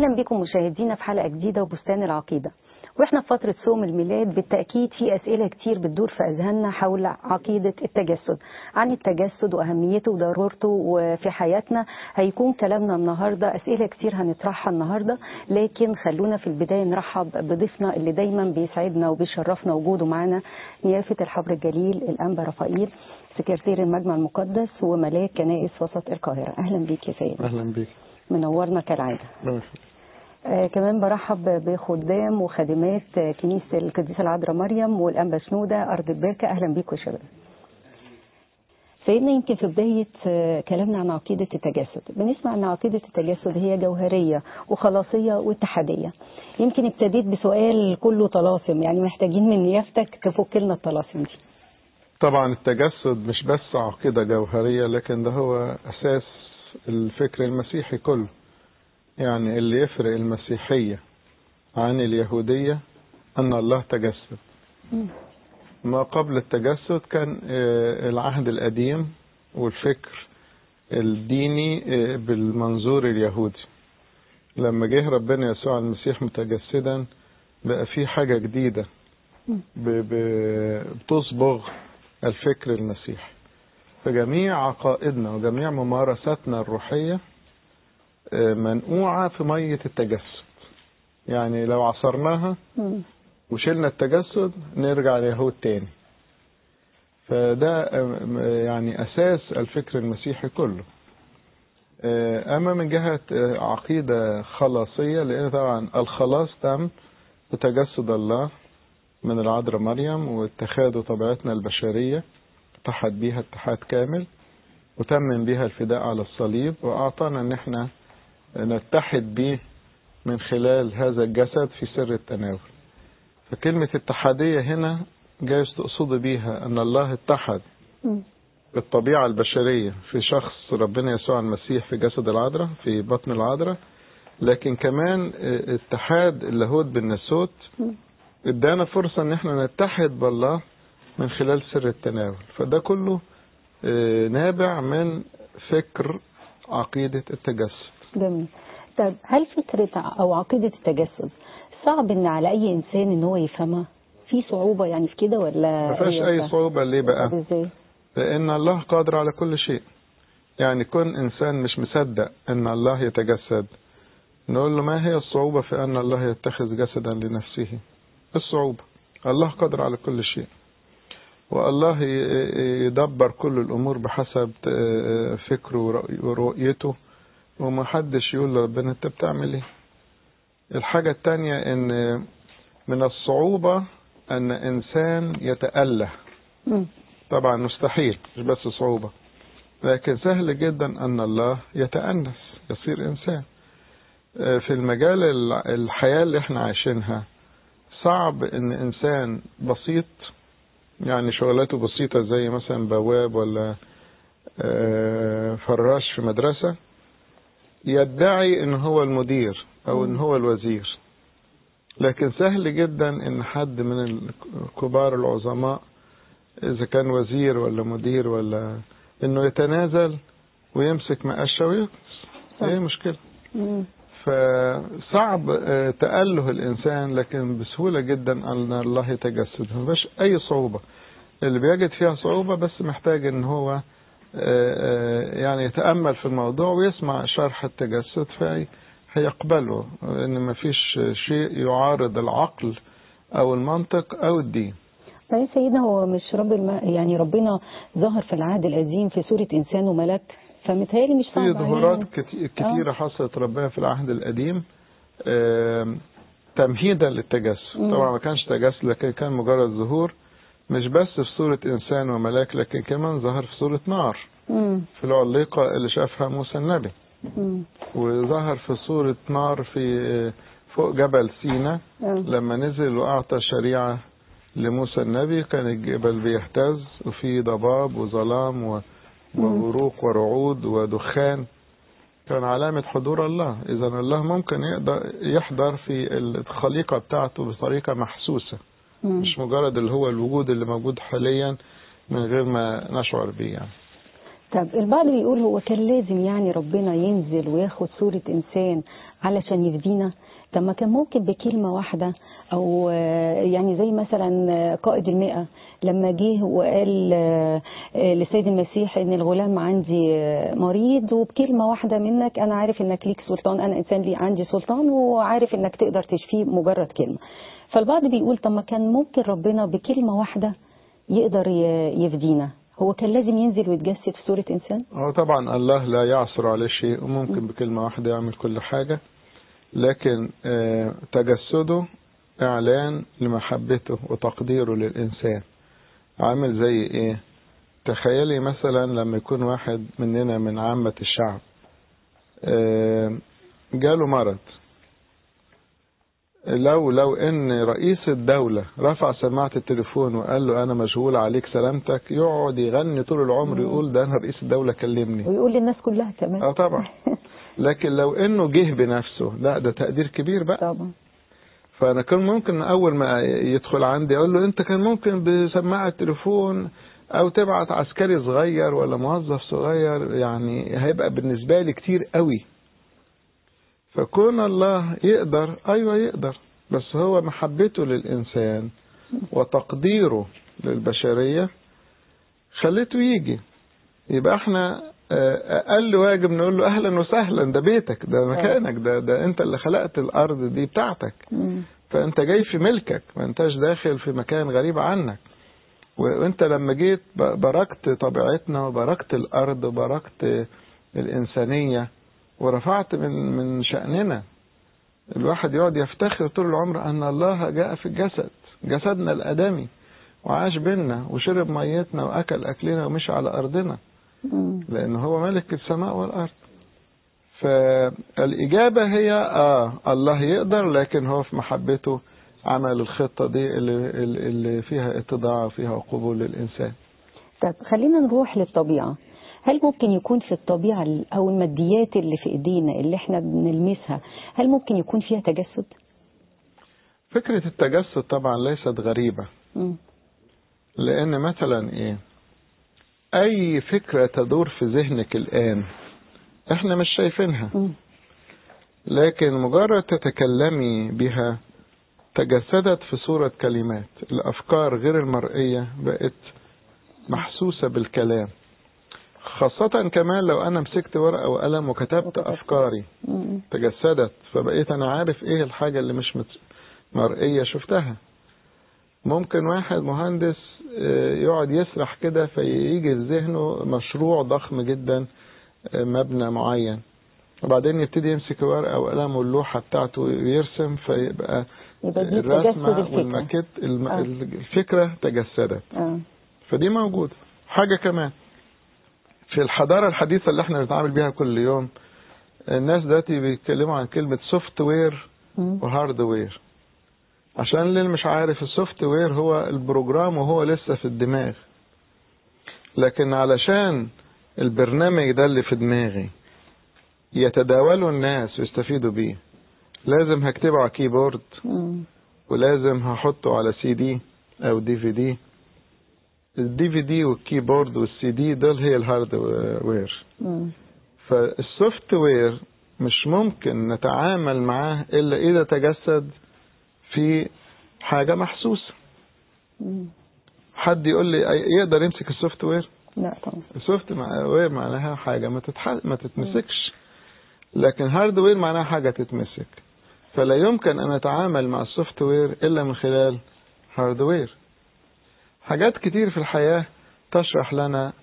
اهلا بكم مشاهدينا في حلقه جديده وبستان العقيده واحنا في فتره صوم الميلاد بالتاكيد في اسئله كتير بتدور في اذهاننا حول عقيده التجسد عن التجسد واهميته وضرورته وفي حياتنا هيكون كلامنا النهارده اسئله كتير هنطرحها النهارده لكن خلونا في البدايه نرحب بضيفنا اللي دايما بيسعدنا وبيشرفنا وجوده معانا نيافه الحبر الجليل الانبا رفائيل سكرتير المجمع المقدس وملاك كنائس وسط القاهره اهلا بيك يا سيد اهلا بيك منورنا كالعاده ماشي. آه كمان برحب بخدام وخادمات آه، كنيسة القديسة العذراء مريم والأنبا شنودة أرض البركة أهلا بيكم يا شباب سيدنا يمكن في بداية آه، كلامنا عن عقيدة التجسد بنسمع أن عقيدة التجسد هي جوهرية وخلاصية واتحادية يمكن ابتديت بسؤال كله طلاسم يعني محتاجين من نيافتك تفك لنا الطلاسم دي طبعا التجسد مش بس عقيدة جوهرية لكن ده هو أساس الفكر المسيحي كله يعني اللي يفرق المسيحية عن اليهودية أن الله تجسد ما قبل التجسد كان آه، العهد القديم والفكر الديني آه، بالمنظور اليهودي لما جه ربنا يسوع المسيح متجسدا بقى في حاجة جديدة ب- ب- بتصبغ الفكر المسيحي فجميع عقائدنا وجميع ممارساتنا الروحية آه، منقوعة في مية التجسد يعني لو عصرناها مم. وشلنا التجسد نرجع ليهود تاني فده آه، يعني أساس الفكر المسيحي كله آه، أما من جهة آه، عقيدة خلاصية لأن طبعا الخلاص تم بتجسد الله من العذراء مريم واتخاذه طبيعتنا البشرية اتحد بيها اتحاد كامل وتمم بيها الفداء على الصليب وأعطانا أن احنا نتحد به من خلال هذا الجسد في سر التناول فكلمة اتحادية هنا جايز تقصد بيها أن الله اتحد مم. بالطبيعة البشرية في شخص ربنا يسوع المسيح في جسد العذراء في بطن العذراء لكن كمان اه، اتحاد اللاهوت بالناسوت مم. ادانا فرصة ان احنا نتحد بالله من خلال سر التناول فده كله اه، نابع من فكر عقيدة التجسد جميل طب هل فكرة أو عقيدة التجسد صعب إن على أي إنسان إن هو يفهمها؟ في صعوبة يعني في كده ولا ما فيهاش هي اي سهلة؟ صعوبة ليه بقى طب إزاي؟ لأن الله قادر على كل شيء يعني كون إنسان مش مصدق أن الله يتجسد نقول له ما هي الصعوبة في أن الله يتخذ جسدا لنفسه الصعوبة الله قادر على كل شيء والله ي- يدبر كل الأمور بحسب آه، فكره ورؤي- ورؤيته ومحدش يقول لربنا أنت بتعمل إيه الحاجة التانية أن من الصعوبة أن إنسان يتأله مم. طبعا مستحيل مش بس صعوبة لكن سهل جدا أن الله يتأنس يصير إنسان آه، في المجال ال- الحياة اللي احنا عايشينها صعب ان انسان بسيط يعني شغلاته بسيطة زي مثلا بواب ولا آه، فراش في مدرسة يدعي ان هو المدير او ان هو الوزير لكن سهل جدا ان حد من الكبار العظماء اذا كان وزير ولا مدير ولا انه يتنازل ويمسك مقشة ويقص صح. ايه مشكلة مم. فصعب آه، تأله الإنسان لكن بسهولة جدا أن الله يتجسد مفيش أي صعوبة اللي بيجد فيها صعوبة بس محتاج أن هو آه، آه، يعني يتأمل في الموضوع ويسمع شرح التجسد فهيقبله أن مفيش شيء يعارض العقل أو المنطق أو الدين طيب سيدنا هو مش رب الم... يعني ربنا ظهر في العهد القديم في صورة إنسان وملك فمتهيألي مش صعب في ظهورات علينا. كتي- كتيرة حصلت ربنا في العهد القديم آم، تمهيدا للتجسد مم. طبعا ما كانش تجسد لكن كان مجرد ظهور مش بس في صورة إنسان وملاك لكن كمان ظهر في صورة نار مم. في العليقة اللي شافها موسى النبي مم. وظهر في صورة نار في فوق جبل سينا آه. لما نزل وأعطى شريعة لموسى النبي كان الجبل بيهتز وفي ضباب وظلام و- وبروق ورعود ودخان كان علامة حضور الله إذا الله ممكن يقدر يحضر في الخليقة بتاعته بطريقة محسوسة مم. مش مجرد اللي هو الوجود اللي موجود حاليا من غير ما نشعر بيه يعني طب البعض بيقول هو كان لازم يعني ربنا ينزل وياخد صورة إنسان علشان يفدينا طب ما كان ممكن بكلمة واحدة أو آه، يعني زي مثلا آه، قائد المئة لما جه وقال آه، آه، للسيد المسيح إن الغلام عندي آه، مريض وبكلمة واحدة منك أنا عارف إنك ليك سلطان أنا إنسان لي عندي سلطان وعارف إنك تقدر تشفيه مجرد كلمة فالبعض بيقول طب ما كان ممكن ربنا بكلمة واحدة يقدر ي- يفدينا هو كان لازم ينزل ويتجسد في صورة إنسان هو طبعا الله لا يعصر عليه شيء وممكن بكلمة واحدة يعمل كل حاجة لكن آه، تجسده إعلان لمحبته وتقديره للإنسان عامل زي إيه تخيلي مثلا لما يكون واحد مننا من عامة الشعب آه، جاله مرض لو لو ان رئيس الدولة رفع سماعة التليفون وقال له انا مشغول عليك سلامتك يقعد يغني طول العمر يقول ده انا رئيس الدولة كلمني ويقول للناس كلها كمان اه طبعا لكن لو انه جه بنفسه لا ده تقدير كبير بقى طبعا فانا كان ممكن اول ما يدخل عندي اقول له انت كان ممكن بسماعة التليفون او تبعت عسكري صغير ولا موظف صغير يعني هيبقى بالنسبة لي كتير قوي فكون الله يقدر ايوه يقدر بس هو محبته للانسان وتقديره للبشرية خليته يجي يبقى احنا آه، اقل واجب نقول له اهلا وسهلا ده بيتك ده مكانك ده ده انت اللي خلقت الارض دي بتاعتك مم. فانت جاي في ملكك ما انتش داخل في مكان غريب عنك و- وانت لما جيت ب- باركت طبيعتنا وباركت الارض وباركت الانسانيه ورفعت من من شاننا الواحد يقعد يفتخر طول العمر ان الله جاء في الجسد جسدنا الادمي وعاش بينا وشرب ميتنا واكل اكلنا ومشي على ارضنا مم. لأن هو ملك السماء والأرض فالإجابة هي آه الله يقدر لكن هو في محبته عمل الخطة دي اللي, اللي فيها اتضاع وفيها قبول للإنسان طب خلينا نروح للطبيعة هل ممكن يكون في الطبيعة ال- أو الماديات اللي في إيدينا اللي احنا بنلمسها هل ممكن يكون فيها تجسد؟ فكرة التجسد طبعا ليست غريبة مم. لأن مثلا إيه أي فكرة تدور في ذهنك الآن إحنا مش شايفينها مم. لكن مجرد تتكلمي بها تجسدت في صورة كلمات الأفكار غير المرئية بقت محسوسة بالكلام خاصة كمان لو أنا مسكت ورقة وقلم وكتبت أفكاري مم. تجسدت فبقيت أنا عارف إيه الحاجة اللي مش مت- مرئية شفتها ممكن واحد مهندس آه، يقعد يسرح كده فيجي في ذهنه مشروع ضخم جدا آه، مبنى معين وبعدين يبتدي يمسك ورقة وقلم واللوحة بتاعته ويرسم فيبقى يبقى دي الرسمة تجسد الفكرة والماكيت الم- آه. الفكرة تجسدت آه. فدي موجودة حاجة كمان في الحضارة الحديثة اللي احنا بنتعامل بيها كل يوم الناس دلوقتي بيتكلموا عن كلمة سوفت وير مم. وهارد وير عشان اللي مش عارف السوفت وير هو البروجرام وهو لسه في الدماغ لكن علشان البرنامج ده اللي في دماغي يتداوله الناس ويستفيدوا بيه لازم هكتبه على كيبورد مم. ولازم هحطه على سي دي او دي في دي الدي في دي والكيبورد والسي دي دول هي الهارد وير مم. فالسوفت وير مش ممكن نتعامل معاه الا اذا تجسد في حاجه محسوسه مم. حد يقول لي أي- يقدر يمسك السوفت وير لا طبعا السوفت وير معناها حاجه ما تتح... ما تتمسكش لكن هارد وير معناها حاجه تتمسك فلا يمكن ان اتعامل مع السوفت وير الا من خلال هارد وير حاجات كتير في الحياه تشرح لنا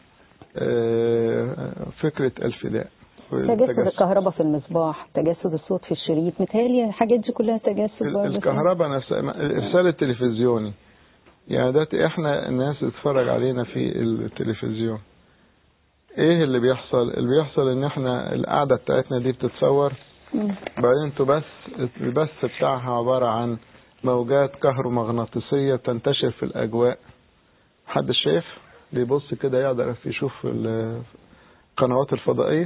آه، فكره الفداء تجسد والتجسد. الكهرباء في المصباح تجسد الصوت في الشريط متهيألي الحاجات دي كلها تجسد ال- برضه الكهرباء نفسها الارسال التلفزيوني يعني دلوقتي احنا الناس بتتفرج علينا في التلفزيون ايه اللي بيحصل اللي بيحصل ان احنا القعده بتاعتنا دي بتتصور مم. بعدين انتوا بس البث بتاعها عباره عن موجات كهرومغناطيسيه تنتشر في الاجواء محدش شايف بيبص كده يقدر يشوف ال- القنوات الفضائيه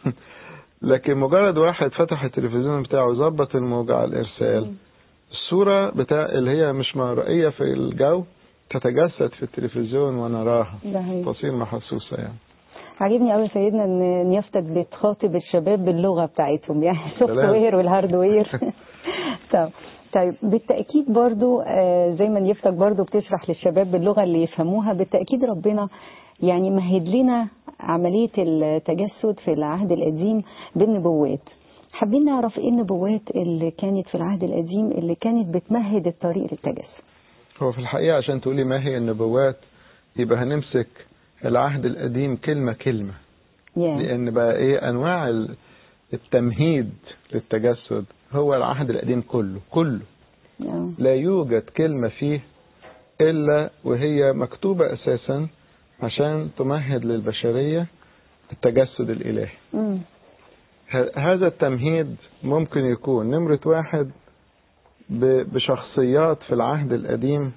لكن مجرد واحد فتح التلفزيون بتاعه ظبط الموجة على الإرسال الصورة بتاع اللي هي مش مرئية في الجو تتجسد في التلفزيون ونراها ده هي تصير محسوسة يعني عاجبني قوي سيدنا ان نيافتك بتخاطب الشباب باللغه بتاعتهم يعني السوفت سلام. وير والهاردوير طب طيب بالتاكيد برضو آه، زي ما نيافتك برضو بتشرح للشباب باللغه اللي يفهموها بالتاكيد ربنا يعني مهد لنا عمليه التجسد في العهد القديم بالنبوات حابين نعرف ايه النبوات اللي كانت في العهد القديم اللي كانت بتمهد الطريق للتجسد هو في الحقيقة عشان تقولي ما هي النبوات يبقى هنمسك العهد القديم كلمة كلمة يعني لأن بقى إيه أنواع ال- التمهيد للتجسد هو العهد القديم كله كله آه. لا يوجد كلمة فيه إلا وهي مكتوبة أساسا عشان تمهد للبشرية التجسد الإلهي مم. ه- هذا التمهيد ممكن يكون نمرة واحد ب- بشخصيات في العهد القديم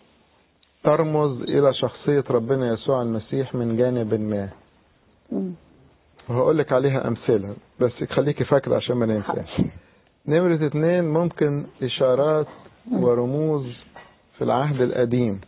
ترمز إلى شخصية ربنا يسوع المسيح من جانب ما مم. وهقول لك عليها أمثلة بس خليكي فاكرة عشان ما ننساش نمرة اتنين ممكن إشارات ورموز في العهد القديم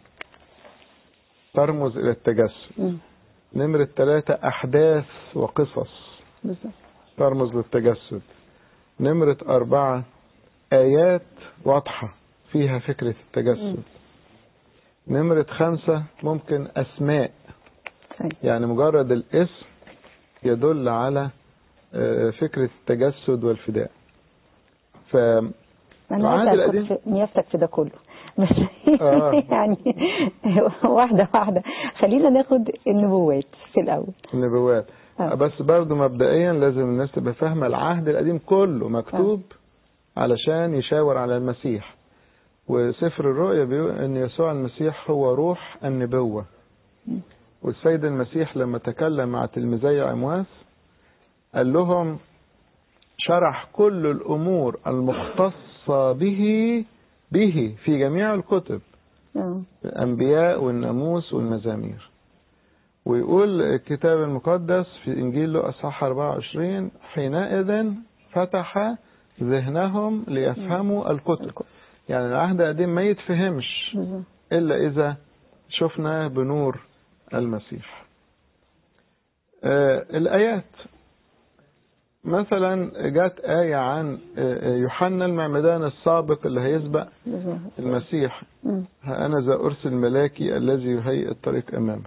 ترمز إلى التجسد مم. نمرة ثلاثة أحداث وقصص بالظبط ترمز للتجسد نمرة أربعة آيات واضحة فيها فكرة التجسد نمرة خمسة ممكن أسماء طيب. يعني مجرد الاسم يدل على آه، فكرة التجسد والفداء ف انا العهد عايزه القديم- اخد في- نيافتك في ده كله بس آه. يعني واحده واحده خلينا ناخد النبوات في الاول النبوات آه. بس برضو مبدئيا لازم الناس تبقى فاهمة العهد القديم كله مكتوب علشان يشاور على المسيح وسفر الرؤيا بيقول ان يسوع المسيح هو روح النبوة والسيد المسيح لما تكلم مع تلميذي عمواس قال لهم شرح كل الامور المختصة به به في جميع الكتب آه. الأنبياء والناموس والمزامير ويقول الكتاب المقدس في إنجيل له أصحاح 24 حينئذ فتح ذهنهم ليفهموا الكتب يعني العهد القديم ما يتفهمش بالظبط. إلا إذا شفنا بنور المسيح آه الآيات مثلا جت آية عن آه، آه، يوحنا المعمدان السابق اللي هيسبق بالظبط. المسيح مم. ها أنا ذا أرسل ملاكي الذي يهيئ الطريق أمامك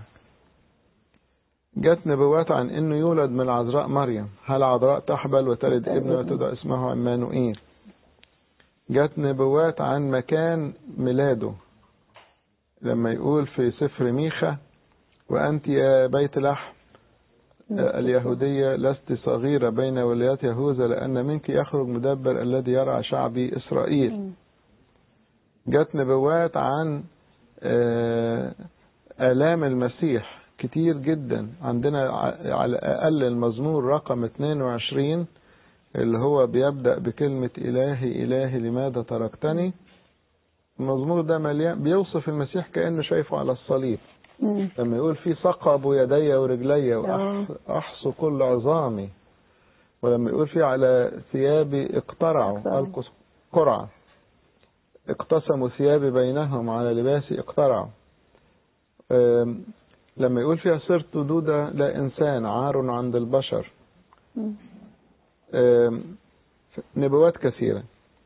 جت نبوات عن أنه يولد من العذراء مريم هل عذراء تحبل وتلد ابن وتدعى اسمه عمانوئيل جت نبوات عن مكان ميلاده لما يقول في سفر ميخا وأنت يا بيت لحم اليهودية لست صغيرة بين ولايات يهوذا لأن منك يخرج مدبر الذي يرعى شعبي إسرائيل مم. جت نبوات عن آه، آلام المسيح كتير جدا عندنا ع- على الأقل المزمور رقم 22 اللي هو بيبدأ بكلمة إلهي إلهي لماذا تركتني المزمور ده مليان بيوصف المسيح كأنه شايفه على الصليب مم. لما يقول في ثقب يدي ورجلي آه. وأحصو كل عظامي ولما يقول في على ثيابي اقترعوا اقترعوا. ألقوا قرعة اقتسموا ثيابي بينهم على لباسي اقترعوا أم، لما يقول فيها صرت دودة لا إنسان عار عند البشر مم. أم، نبوات كثيرة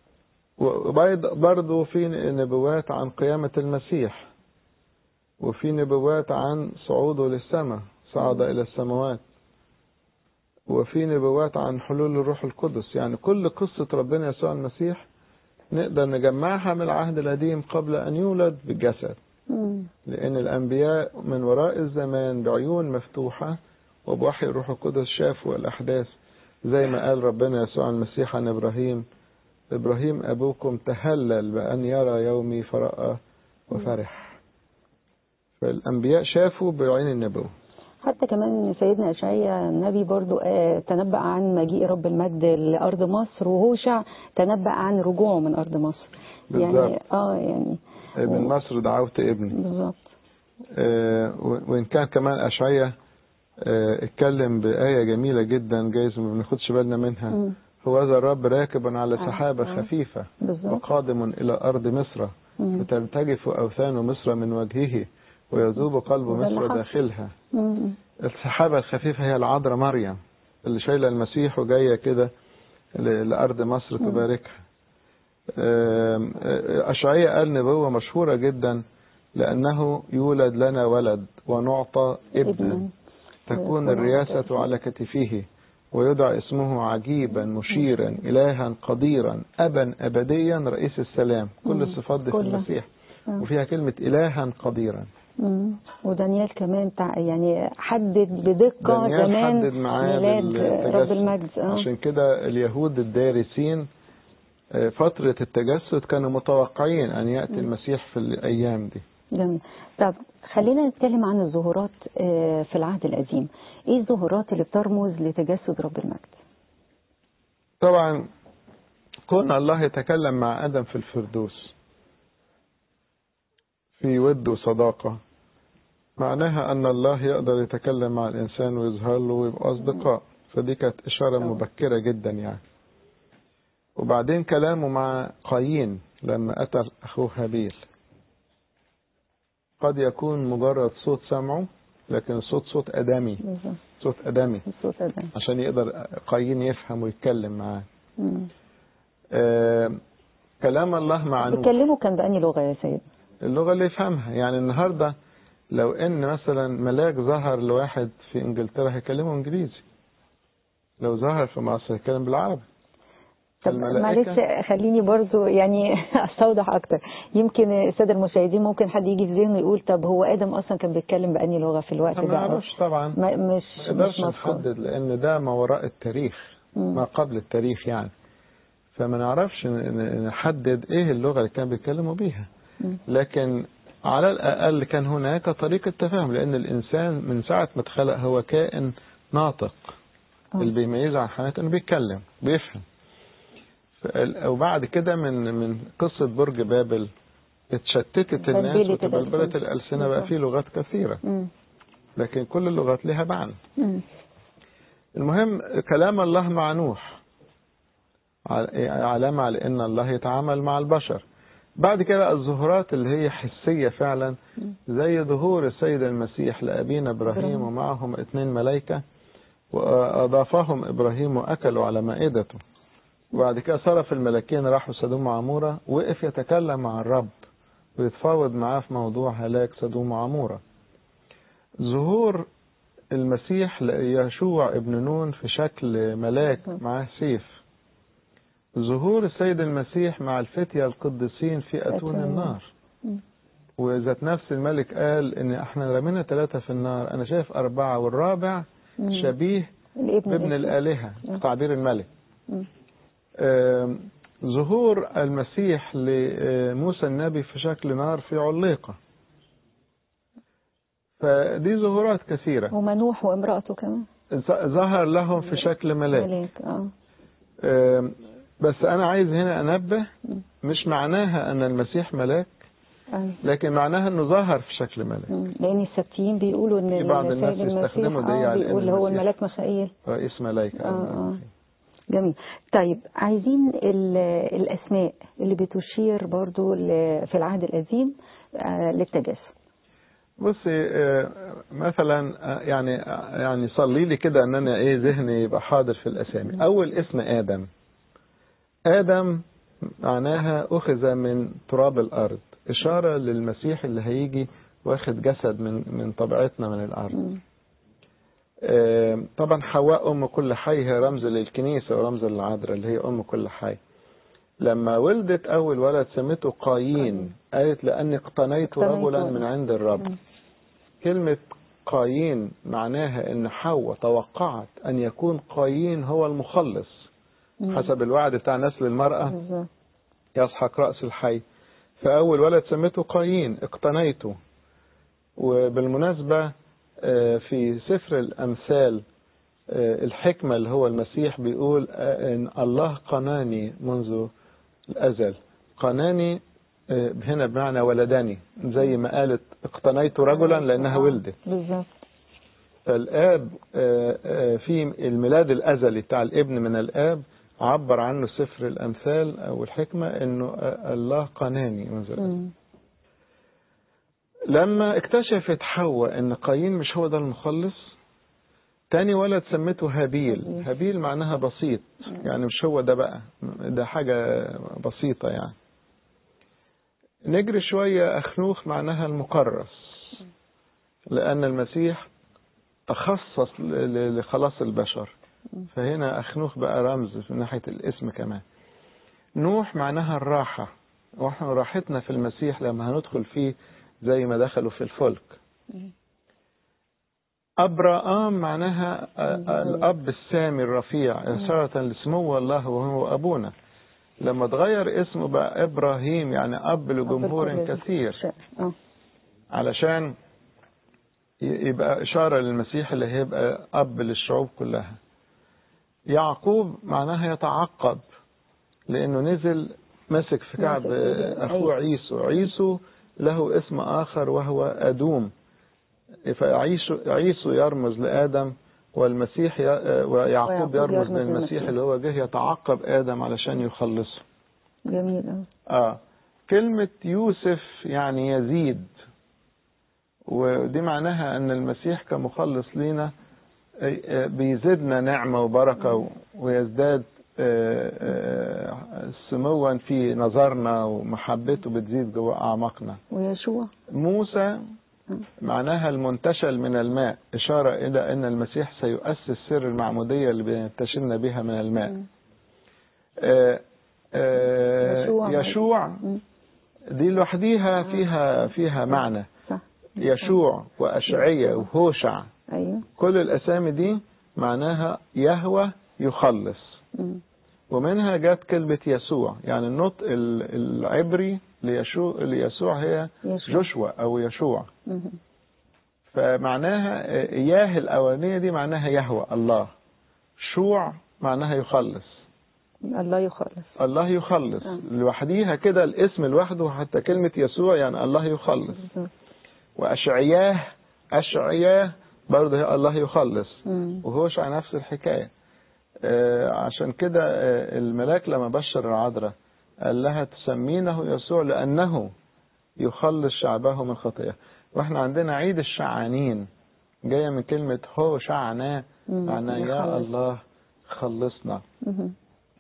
وبرضه في نبوات عن قيامة المسيح وفي نبوات عن صعوده للسماء صعد إلى السماوات وفي نبوات عن حلول الروح القدس يعني كل قصة ربنا يسوع المسيح نقدر نجمعها من العهد القديم قبل أن يولد بالجسد مم. لأن الأنبياء من وراء الزمان بعيون مفتوحة وبوحي الروح القدس شافوا الأحداث زي ما قال ربنا يسوع المسيح عن إبراهيم إبراهيم أبوكم تهلل بأن يرى يومي فرأى وفرح فالأنبياء شافوا بعين النبوة حتى كمان سيدنا اشعيا النبي برضو آه، تنبأ عن مجيء رب المجد لأرض مصر وهوشع تنبأ عن رجوعه من أرض مصر يعني بالظبط. اه يعني ابن مصر دعوت ابني بالظبط آه، وإن كان كمان أشعية آه، اتكلم بآية جميلة جدا جايز ما بناخدش بالنا منها مم. هو ذا الرب راكب على آه، سحابة آه. خفيفة بالظبط وقادم إلى أرض مصر مم. فترتجف أوثان مصر من وجهه ويذوب قلب وده اللي مصر حصل. داخلها مم. السحابة الخفيفة هي العذراء مريم اللي شايلة المسيح وجاية كده ل- لأرض مصر تباركها آم، آه، أشعية قال نبوة مشهورة جدا لأنه يولد لنا ولد ونعطى ابنا ابنا تكون الرياسة على كتفه ويدعى اسمه عجيبا مشيرا إلها قديرا أبا أبديا رئيس السلام كل مم. الصفات دي في كلها. المسيح آه. وفيها كلمة إلها قديرا مم. ودانيال كمان تع... يعني حدد بدقة دانيال زمان حدد معاه ميلاد بالتجسد. رب المجد اه عشان كده اليهود الدارسين آه، فترة التجسد كانوا متوقعين أن يأتي المسيح في الأيام دي جميل طب خلينا نتكلم عن الظهورات آه، في العهد القديم ايه الظهورات اللي بترمز لتجسد رب المجد طبعا كون الله يتكلم مع آدم في الفردوس في ود وصداقة معناها أن الله يقدر يتكلم مع الإنسان ويظهر له ويبقى أصدقاء فدي كانت إشارة طبعا. مبكرة جدا يعني وبعدين كلامه مع قايين لما أتى أخوه هابيل قد يكون مجرد صوت سمعه لكن الصوت صوت أدمي بالظبط صوت أدمي الصوت ده عشان يقدر قايين يفهم ويتكلم معاه مم. آه، كلام الله مع نوح بيتكلموا كان بأني لغة يا سيد اللغة اللي يفهمها يعني النهاردة لو ان مثلا ملاك ظهر لواحد في انجلترا هيكلمه انجليزي لو ظهر في مصر هيتكلم بالعربي طب الملائكة- معلش خليني برضو يعني استوضح اكتر يمكن الساده المشاهدين ممكن حد يجي في ذهنه يقول طب هو ادم اصلا كان بيتكلم بأني لغه في الوقت ما ده نعرفش طبعا ما مش ما مش نقدرش مذكور نحدد لان ده ما وراء التاريخ مم. ما قبل التاريخ يعني فما نعرفش ن- ن- نحدد ايه اللغة اللي كانوا بيتكلموا بيها مم. لكن على الأقل كان هناك طريقة تفاهم لأن الإنسان من ساعة ما اتخلق هو كائن ناطق آه. اللي بيميزه عن حياته إنه بيتكلم بيفهم ف- وبعد كده من من قصة برج بابل اتشتتت الناس بلبلت وتبلبلت الألسنة. الألسنة بقى في لغات كثيرة مم. لكن كل اللغات لها معنى مم. المهم كلام الله مع نوح ع- علامة على أن الله يتعامل مع البشر بعد كده الظهورات اللي هي حسية فعلا زي ظهور السيد المسيح لأبينا إبراهيم إبراهيم. ومعهم اثنين ملائكة وأضافهم إبراهيم وأكلوا على مائدته وبعد كده صرف الملاكين راحوا سدوم وعمورة وقف يتكلم مع الرب ويتفاوض معاه في موضوع هلاك سدوم وعمورة ظهور المسيح ليشوع ابن نون في شكل ملاك معاه سيف ظهور السيد المسيح مع الفتية القديسين في أتون أتون. النار مم. وذات نفس الملك قال ان احنا رمينا ثلاثة في النار انا شايف اربعة والرابع مم. شبيه الابن بابن الاسود. الالهة مم. تعبير الملك مم. آم، ظهور المسيح لموسى النبي في شكل نار في عليقة فدي ظهورات كثيرة ومنوح وامرأته كمان ظ- ظهر لهم في شكل ملاك ملاك اه آم، بس أنا عايز هنا أنبه مم. مش معناها أن المسيح ملاك أيوة. لكن معناها أنه ظهر في شكل ملاك مم. لان السبتيين بيقولوا ان في بعض السيد الناس المسيح يستخدموا دي اه على إن بيقول هو المسيح- الملاك ميخائيل رئيس ملائكة آه، آه. جميل طيب عايزين ال- الأسماء اللي بتشير برضو ل- في العهد القديم آه، للتجسد بصي آه، مثلا آه، يعني آه، يعني صلي لي كده ان انا ايه ذهني يبقى حاضر في الاسامي اول اسم ادم ادم معناها اخذ من تراب الارض اشاره للمسيح اللي هيجي واخد جسد من من طبيعتنا من الارض مم. آه، طبعا حواء ام كل حي هي رمز للكنيسه ورمز للعذراء اللي هي ام كل حي لما ولدت اول ولد سمته قايين قالت لاني اقتنيت اقتنيت رجلا ولد. من عند الرب مم. كلمة قايين معناها ان حواء توقعت ان يكون قايين هو المخلص مم. حسب الوعد بتاع نسل المرأة بالظبط. يسحق رأس الحي فأول ولد سميته قايين اقتنيته وبالمناسبة آه، في سفر الأمثال آه، الحكمة اللي هو المسيح بيقول آه، إن الله قناني منذ الأزل قناني آه، هنا بمعنى ولدني زي ما قالت اقتنيت رجلا لأنها آه، ولدت بالظبط فالآب آه، آه، في الميلاد الأزلي بتاع الابن من الآب عبر عنه سفر الأمثال أو الحكمة إنه آه، الله قناني منذ الأزل مم. لما اكتشفت حواء ان قايين مش هو ده المخلص تاني ولد سمته هابيل هابيل. هابيل معناها بسيط يعني مش هو ده بقى ده حاجة بسيطة يعني نجري شوية أخنوخ معناها المكرس لأن المسيح تخصص ل- ل- لخلاص البشر فهنا أخنوخ بقى رمز من ناحية الاسم كمان نوح معناها الراحة واحنا راحتنا في المسيح لما هندخل فيه زي ما دخلوا في الفلك أبراام معناها آه، الأب السامي الرفيع إشارة لسمو الله وهو أبونا لما اتغير اسمه بقى إبراهيم يعني أب لجمهور أب الكل. كثير ش- اه علشان ي- يبقى إشارة للمسيح اللي هيبقى أب للشعوب كلها يعقوب معناها يتعقب لأنه نزل ماسك في كعب ماسك إيده. أخوه عيسو عيسو له اسم آخر وهو أدوم فعيسو عيسو يرمز لآدم والمسيح ي- ويعقوب ويعقوب يرمز يرمز للمسيح للمسيح. اللي هو جه يتعقب آدم علشان يخلصه جميل أوي. آه كلمة يوسف يعني يزيد ودي معناها أن المسيح كمخلص لينا آه، آه، بيزيدنا نعمة وبركة و- ويزداد آه، آه، سموا في نظرنا ومحبته بتزيد جوه أعماقنا ويشوع موسى معناها المنتشل من الماء إشارة إلى أن المسيح سيؤسس سر المعمودية اللي بينتشلنا بها من الماء آه، آه، يشوع. يشوع مم. دي لوحديها فيها فيها معنى صح يشوع وأشعية وهوشع ايوه كل الأسامي دي معناها يهوى يخلص مم. ومنها جت كلمة يسوع يعني النطق ال- العبري ليشوع, ليسوع هي يشوع. جوشوا أو يشوع مم. فمعناها آه، ياه الأولانية دي معناها يهوى الله شوع معناها يخلص الله يخلص الله يخلص آه. لوحديها كده الاسم لوحده حتى كلمة يسوع يعني الله يخلص بالظبط. وأشعياه أشعياه برضه هي الله يخلص مم. وهوشع نفس الحكاية آه، عشان كده آه، الملاك لما بشر العذراء قال لها تسمينه يسوع لأنه يخلص شعبه من خطيئة واحنا عندنا عيد الشعانين جاية من كلمة هو شعنا مم. معناه يا يخلص. الله خلصنا مم.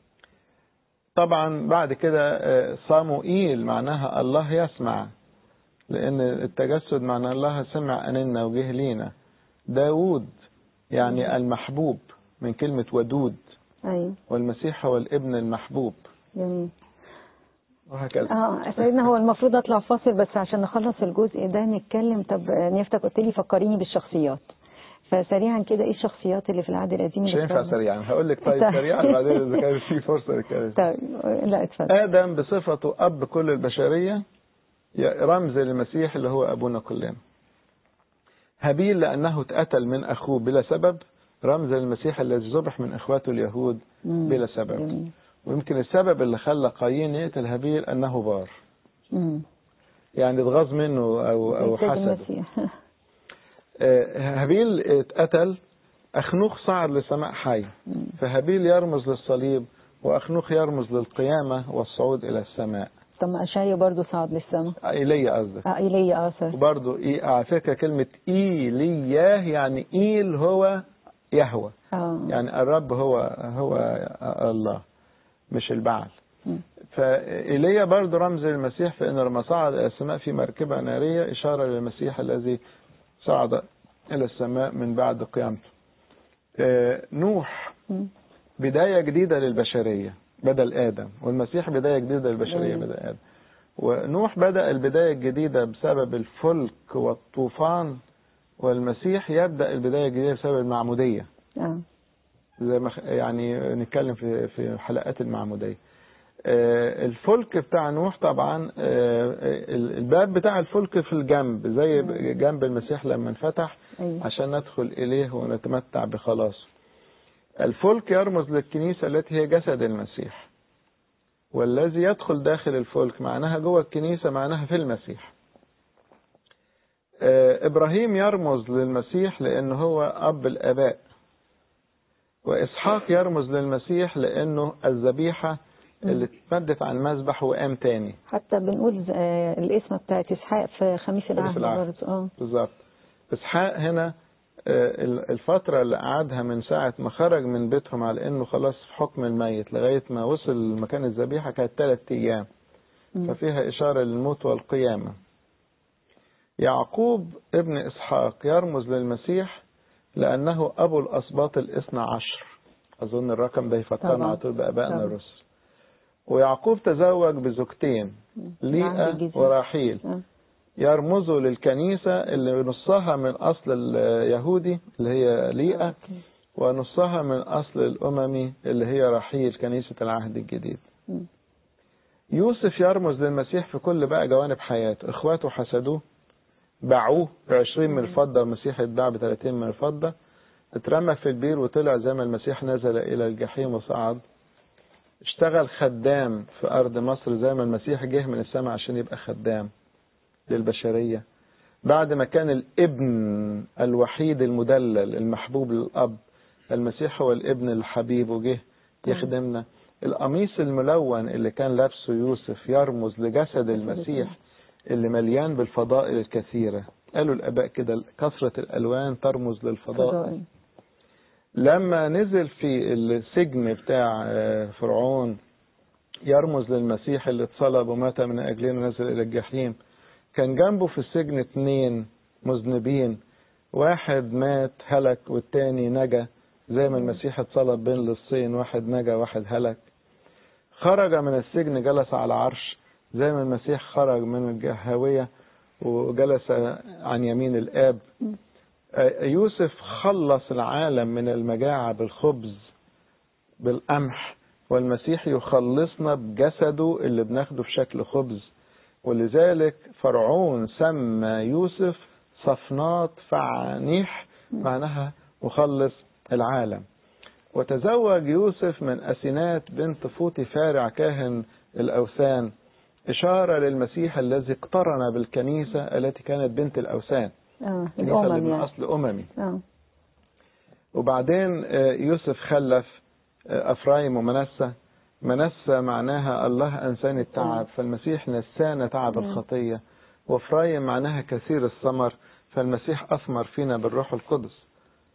طبعا بعد كده آه، صاموئيل معناها الله يسمع لأن التجسد معناه الله سمع أننا وجه لينا داود يعني المحبوب من كلمة ودود ايوه والمسيح هو الابن المحبوب جميل وهكذا اه سيدنا هو المفروض اطلع فاصل بس عشان نخلص الجزء ده نتكلم طب آه، نفتك قلت لي فكريني بالشخصيات فسريعا كده ايه الشخصيات اللي في العهد القديم مش اللي هينفع في- سريعا هقول لك طيب طيب. سريعا بعدين إذا كان في فرصة للكلام طيب آه، لا اتفضل آدم بصفته أب كل البشرية رمز للمسيح اللي هو أبونا كلنا هابيل لأنه اتقتل من أخوه بلا سبب رمز للمسيح الذي ذبح من إخواته اليهود مم. بلا سبب جميل. ويمكن السبب اللي خلى قايين يقتل هابيل أنه بار مم. يعني اتغاظ منه أو أو سيد حسده المسيح آه، هابيل اتقتل أخنوخ صعد لسماء حي مم. فهابيل يرمز للصليب وأخنوخ يرمز للقيامة والصعود إلى السماء طب ما اشعيا برضه صعد للسماء إيليا قصدك اه ايليا اه سوري. وبرضه إيه على فكرة كلمة إيلياه يعني إيل هو يهوى اه يعني الرب هو هو الله مش البعل مم. فإيليا برضه رمز للمسيح فإنه لما صعد إلى السماء في مركبة نارية إشارة للمسيح الذي صعد إلى السماء من بعد قيامته آه، نوح مم. بداية جديدة للبشرية بدل آدم والمسيح بداية جديدة للبشرية مم. بدل آدم ونوح بدأ البداية الجديدة بسبب الفلك والطوفان والمسيح يبدأ البداية الجديدة بسبب المعمودية اه زي ما خ- يعني نتكلم في في حلقات المعمودية آه، الفلك بتاع نوح طبعا آه، ال- الباب بتاع الفلك في الجنب زي جنب المسيح لما انفتح ايوه عشان ندخل إليه ونتمتع بخلاصه الفلك يرمز للكنيسة التي هي جسد المسيح والذي يدخل داخل الفلك معناها جوه الكنيسة معناها في المسيح آه، إبراهيم يرمز للمسيح لأنه هو أب الآباء وإسحاق يرمز للمسيح لأنه الذبيحة اللي اتمدت على المذبح وقام تاني حتى بنقول آه، الاسم بتاعت اسحاق في خميس العهد العهد. برضه اه بالظبط اسحاق هنا آه، ال- الفترة اللي قعدها من ساعة ما خرج من بيتهم على انه خلاص في حكم الميت لغاية ما وصل مكان الذبيحة كانت ثلاث ايام مم. ففيها إشارة للموت والقيامة يعقوب ابن إسحاق يرمز للمسيح لأنه أبو الأسباط الاثنى عشر أظن الرقم ده يفكرنا طبعا. على طول بآبائنا طبعا. الرسل ويعقوب تزوج بزوجتين العهد ليئة الجديد. وراحيل آه. يرمزوا للكنيسة اللي نصها من أصل اليهودي اللي هي ليئة أوكي. ونصها من أصل الأممي اللي هي رحيل كنيسة العهد الجديد مم. يوسف يرمز للمسيح في كل بقى جوانب حياته اخواته حسدوه باعوه بعشرين من الفضة والمسيح اتباع بثلاثين من الفضة اترمى في البير وطلع زي ما المسيح نزل إلى الجحيم وصعد اشتغل خدام في أرض مصر زي ما المسيح جه من السماء عشان يبقى خدام للبشرية بعد ما كان الابن الوحيد المدلل المحبوب للأب المسيح هو الابن الحبيب وجه يخدمنا القميص الملون اللي كان لابسه يوسف يرمز لجسد المسيح اللي مليان بالفضائل الكثيرة قالوا الآباء كده كثرة الألوان ترمز للفضائل فضائل. لما نزل في السجن بتاع آه، فرعون يرمز للمسيح اللي اتصلب ومات من أجلنا ونزل إلى الجحيم كان جنبه في السجن اتنين مذنبين واحد مات هلك والتاني نجا زي ما المسيح اتصلب بين للصين واحد نجا واحد هلك خرج من السجن جلس على عرش زي ما المسيح خرج من الجهاوية وجلس عن يمين الآب يوسف خلص العالم من المجاعة بالخبز بالقمح والمسيح يخلصنا بجسده اللي بناخده في شكل خبز ولذلك فرعون سمى يوسف صفنات فعانيح معناها مخلص العالم وتزوج يوسف من أسينات بنت فوطي فارع كاهن الأوثان إشارة للمسيح الذي اقترن بالكنيسة التي كانت بنت الأوثان اه الكنيسة اللي الامم من يعني أصل أممي اه وبعدين آه، يوسف خلف آه، أفرايم ومنسى منسى معناها الله أنساني التعب فالمسيح نسانا تعب الخطية وأفرايم معناها كثير الثمر فالمسيح أثمر فينا بالروح القدس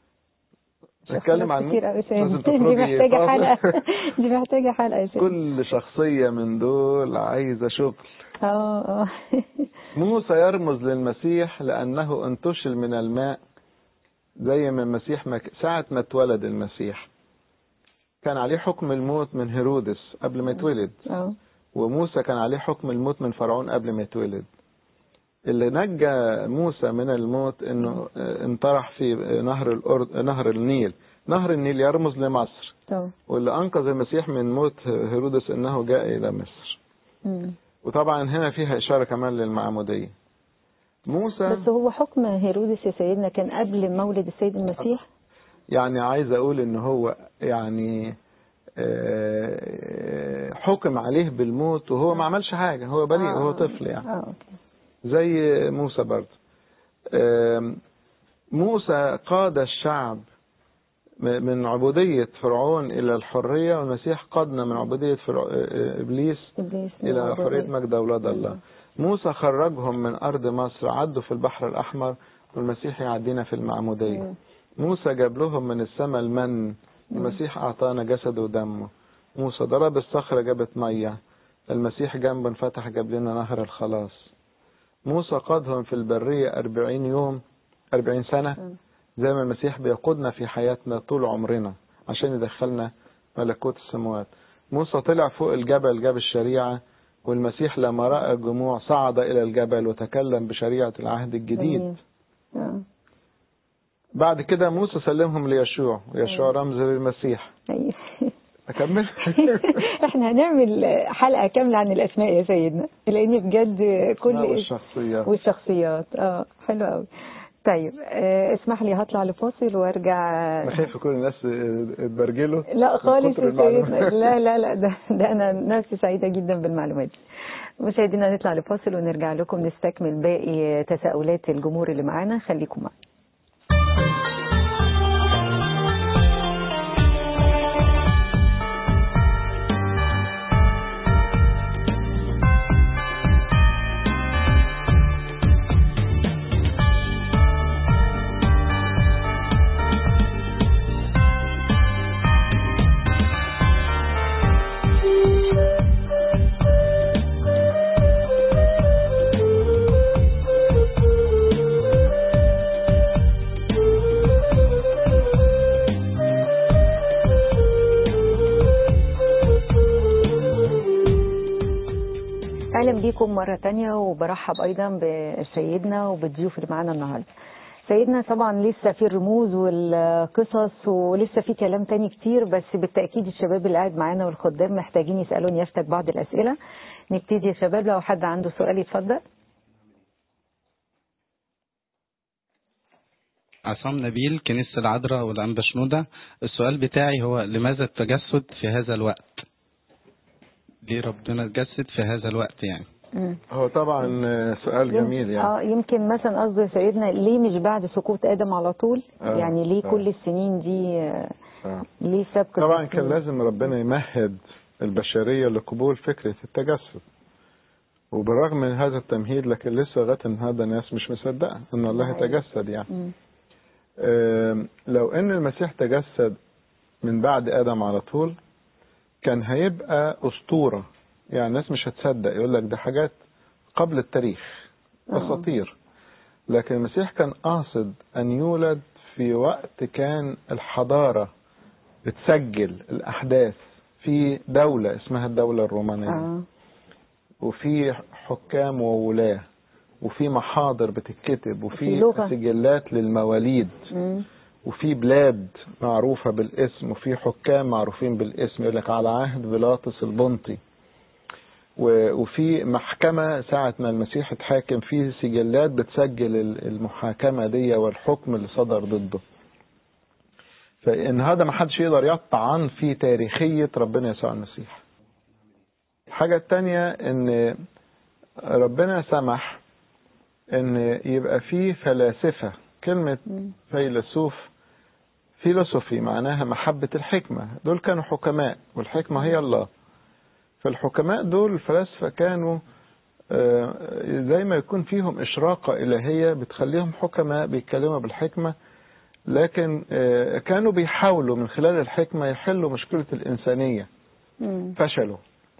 نتكلم عن كتير قوي لازم دي تخرجي محتاجة فاصل. حلقة دي محتاجة حلقة يا سيدي. كل شخصية من دول عايزة شغل اه اه موسى يرمز للمسيح لأنه انتشل من الماء زي ما المسيح ما ساعة ما اتولد المسيح كان عليه حكم الموت من هيرودس قبل ما يتولد اه وموسى كان عليه حكم الموت من فرعون قبل ما يتولد اللي نجى موسى من الموت انه اه، انطرح في نهر الأرض نهر النيل نهر النيل يرمز لمصر طبعا واللي انقذ المسيح من موت هيرودس انه جاء الى مصر مم. وطبعا هنا فيها اشاره كمان للمعموديه موسى بس هو حكم هيرودس يا سيدنا كان قبل مولد السيد المسيح يعني عايز اقول ان هو يعني آه، حكم عليه بالموت وهو ما عملش حاجه هو بريء آه. هو طفل يعني اه اوكي زي موسى برضه آم، موسى قاد الشعب م- من عبودية فرعون إلى الحرية والمسيح قادنا من عبودية فرع... آه، إبليس ابليس إلى نعم. حرية مجد أولاد الله موسى خرجهم من أرض مصر عدوا في البحر الأحمر والمسيح يعدينا في المعمودية مم. موسى جاب لهم من السماء المن المسيح أعطانا جسده ودمه موسى ضرب الصخرة جابت مية المسيح جنبه انفتح جاب لنا نهر الخلاص موسى قادهم في البرية أربعين يوم أربعين سنة مم. زي ما المسيح بيقودنا في حياتنا طول عمرنا عشان يدخلنا ملكوت السماوات موسى طلع فوق الجبل جاب الشريعة والمسيح لما رأى الجموع صعد إلى الجبل وتكلم بشريعة العهد الجديد جميل. اه بعد كده موسى سلمهم ليشوع ويشوع رمز للمسيح أيوة. أكمل احنا هنعمل حلقة كاملة عن الأسماء يا سيدنا لأن بجد كل اسم والشخصيات والشخصيات اه حلو قوي طيب آه اسمح لي هطلع لفاصل وارجع أنا خايف كل الناس اتبرجلوا لا من خالص كتر يا المعلومات. سيدنا لا لا لا ده, ده انا نفسي سعيده جدا بالمعلومات دي مشاهدينا نطلع لفاصل ونرجع لكم نستكمل باقي تساؤلات الجمهور اللي معانا خليكم معنا بيكم مرة تانية وبرحب أيضا بسيدنا وبالضيوف اللي معانا النهاردة سيدنا طبعا لسه في الرموز والقصص ولسه في كلام تاني كتير بس بالتأكيد الشباب اللي قاعد معانا والخدام محتاجين يسألون يفتك بعض الأسئلة نبتدي يا شباب لو حد عنده سؤال يتفضل عصام نبيل كنيسة العذراء والأنبا شنودة السؤال بتاعي هو لماذا التجسد في هذا الوقت ليه ربنا اتجسد في هذا الوقت يعني مم. هو طبعا سؤال جميل يعني اه يمكن مثلا قصده سيدنا ليه مش بعد سقوط ادم على طول آه، يعني ليه آه. كل السنين دي آه، آه. ليه سبق طبعا السنين؟ كان لازم ربنا يمهد البشرية لقبول فكرة التجسد وبالرغم من هذا التمهيد لكن لسه لغاية النهارده الناس مش مصدقة ان الله صحيح. تجسد يعني مم. آم، لو ان المسيح تجسد من بعد ادم على طول كان هيبقى اسطوره يعني الناس مش هتصدق يقول لك ده حاجات قبل التاريخ آه. اساطير لكن المسيح كان قاصد ان يولد في وقت كان الحضاره بتسجل الاحداث في دوله اسمها الدوله الرومانيه اه وفي حكام وولاة وفي محاضر بتتكتب وفي وفي لغة. سجلات للمواليد مم. وفي بلاد معروفة بالاسم وفي حكام معروفين بالاسم يقول لك على عهد بيلاطس البنطي و- وفي محكمة ساعة ما المسيح اتحاكم في سجلات بتسجل ال- المحاكمة دي والحكم اللي صدر ضده فإن هذا ما حدش يقدر يطعن في تاريخية ربنا يسوع المسيح الحاجة التانية ان ربنا سمح ان يبقى فيه فلاسفة كلمة مم. فيلسوف فيلسوفي معناها محبة الحكمة دول كانوا حكماء والحكمة هي الله فالحكماء دول الفلاسفة كانوا آه، زي ما يكون فيهم إشراقة إلهية بتخليهم حكماء بيتكلموا بالحكمة لكن آه، كانوا بيحاولوا من خلال الحكمة يحلوا مشكلة الإنسانية مم. فشلوا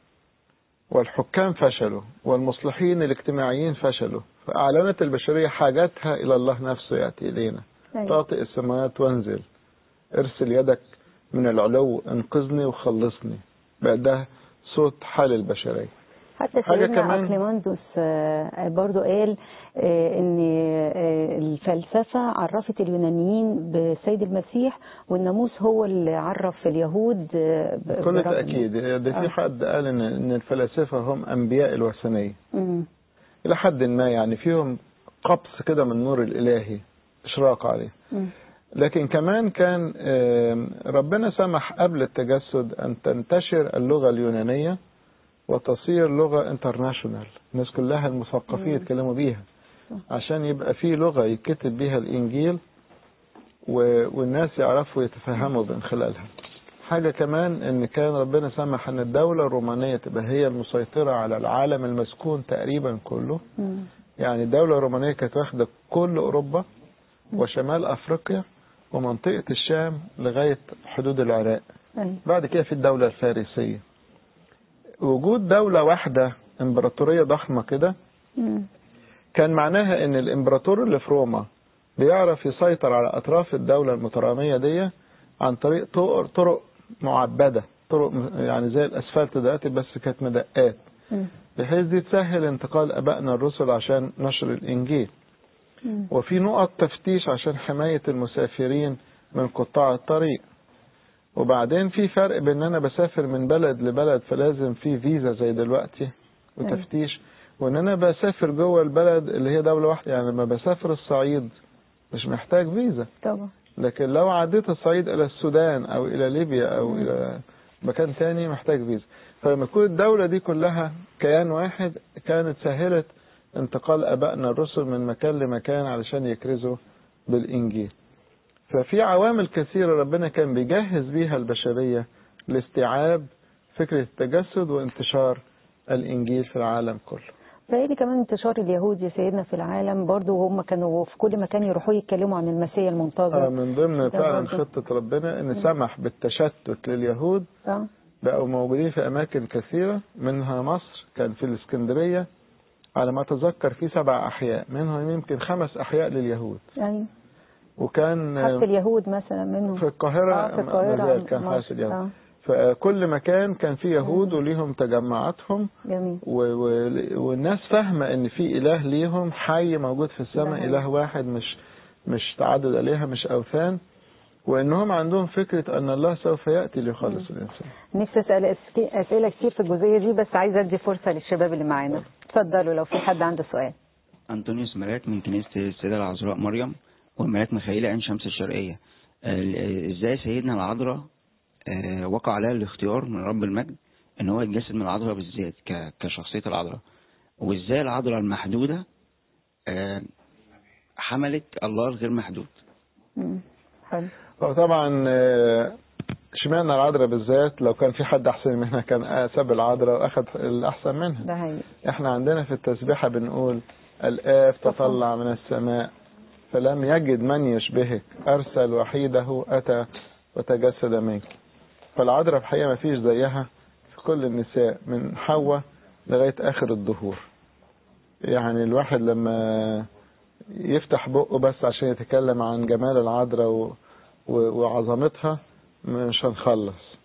والحكام فشلوا والمصلحين الاجتماعيين فشلوا فأعلنت البشرية حاجتها إلى الله نفسه يأتي إلينا أيوة. طاطئ السماوات وانزل ارسل يدك من العلو انقذني وخلصني بقى ده صوت حال البشرية حتى حاجة سيدنا كمان- أكليماندوس آه، برضو قال آه، ان آه، الفلسفة عرفت اليونانيين بالسيد المسيح والناموس هو اللي عرف اليهود آه، ب- بكل برب- تأكيد ده في آه. حد قال إن إن الفلاسفة هم أنبياء الوثنية مم. إلى حد ما يعني فيهم قبس كده من النور الإلهي إشراق عليه مم. لكن كمان كان آم، ربنا سمح قبل التجسد أن تنتشر اللغة اليونانية وتصير لغة انترناشونال الناس كلها المثقفين مم. يتكلموا بيها عشان يبقى في لغة يكتب بيها الإنجيل و- والناس يعرفوا يتفهموا من خلالها حاجة كمان ان كان ربنا سمح ان الدولة الرومانية تبقى هي المسيطرة على العالم المسكون تقريبا كله مم. يعني الدولة الرومانية كانت واخدة كل أوروبا وشمال أفريقيا ومنطقة الشام لغاية حدود العراق أيوة. بعد كده في الدولة الفارسية وجود دولة واحدة إمبراطورية ضخمة كده مم. كان معناها إن الإمبراطور اللي في روما بيعرف يسيطر على أطراف الدولة المترامية دي عن طريق طرق, طرق معبدة طرق م- يعني زي الأسفلت دلوقتي بس كانت مدقات مم. بحيث دي تسهل انتقال أبائنا الرسل عشان نشر الإنجيل مم. وفي نقط تفتيش عشان حماية المسافرين من قطاع الطريق وبعدين في فرق بين ان انا بسافر من بلد لبلد فلازم في فيزا زي دلوقتي وتفتيش وان انا بسافر جوه البلد اللي هي دولة واحدة يعني لما بسافر الصعيد مش محتاج فيزا طبعا لكن لو عديت الصعيد الى السودان او الى ليبيا او الى مكان تاني محتاج فيزا فلما تكون الدولة دي كلها كيان واحد كانت سهلت انتقال ابائنا الرسل من مكان لمكان علشان يكرزوا بالانجيل ففي عوامل كثيرة ربنا كان بيجهز بيها البشرية لاستيعاب فكرة التجسد وانتشار الانجيل في العالم كله فإيه كمان انتشار اليهود يا سيدنا في العالم برضو وهم كانوا في كل مكان يروحوا يتكلموا عن المسيح آه، المنتظر من ضمن ده فعلا برضه. خطة ربنا ان سمح بالتشتت لليهود اه بقوا موجودين في أماكن كثيرة منها مصر كان في الإسكندرية على ما أتذكر في سبع أحياء منهم يمكن خمس أحياء لليهود ايوه وكان حتى اليهود مثلا منهم في القاهرة اه في القاهرة ما زال كان مصر. حاس اليهود اه فكل مكان كان فيه يهود وليهم تجمعاتهم جميل و... و... والناس فاهمة ان في اله ليهم حي موجود في ده السماء حقيقي. اله واحد مش مش تعدد الهه مش اوثان وانهم عندهم فكرة ان الله سوف يأتي ليخلص الانسان نفسي اسال أسك- اسئله كتير في الجزئيه دي بس عايزه ادي فرصه للشباب اللي معانا اتفضلوا لو في حد عنده سؤال أنطونيوس ملاك من كنيسة السيدة العذراء مريم والملاك ميخائيل عين شمس الشرقية آه، ازاي سيدنا العذراء آه، وقع عليها الاختيار من رب المجد ان هو يتجسد من العذراء بالذات ك- كشخصية العذراء وازاي العذراء المحدودة آه، حملت الله الغير محدود مم. حلو هو طبعا آه، اشمعنى العذراء بالذات لو كان في حد احسن منها كان ساب العذراء واخد الاحسن منها ده هي احنا عندنا في التسبيحة بنقول الآب تطلع من السماء فلم يجد من يشبهك أرسل وحيده أتى وتجسد منك فالعذراء في الحقيقة ما فيش زيها في كل النساء من حواء لغاية آخر الدهور يعني الواحد لما يفتح بقه بس عشان يتكلم عن جمال العذراء و- و- وعظمتها مش هنخلص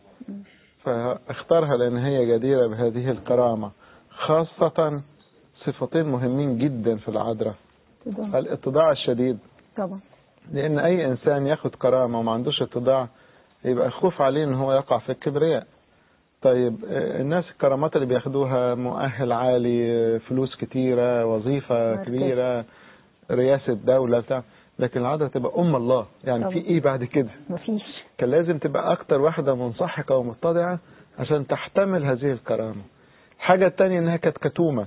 فاختارها لأن هي جديرة بهذه الكرامة خاصة صفتين مهمين جدا في العذراء تفضل. الاتضاع الشديد طبعا لأن أي إنسان ياخد كرامة وما عندوش اتضاع يبقى خوف عليه إن هو يقع في الكبرياء طيب آه، الناس الكرامات اللي بياخدوها مؤهل عالي آه، فلوس كتيرة وظيفة مركز. كبيرة رئاسة دولة بتاع لكن العذراء تبقى أم الله يعني طبعا. في إيه بعد كده مفيش كان لازم تبقى أكتر واحدة منسحقة ومتضعة عشان تحتمل هذه الكرامة الحاجة التانية إنها كانت كتومة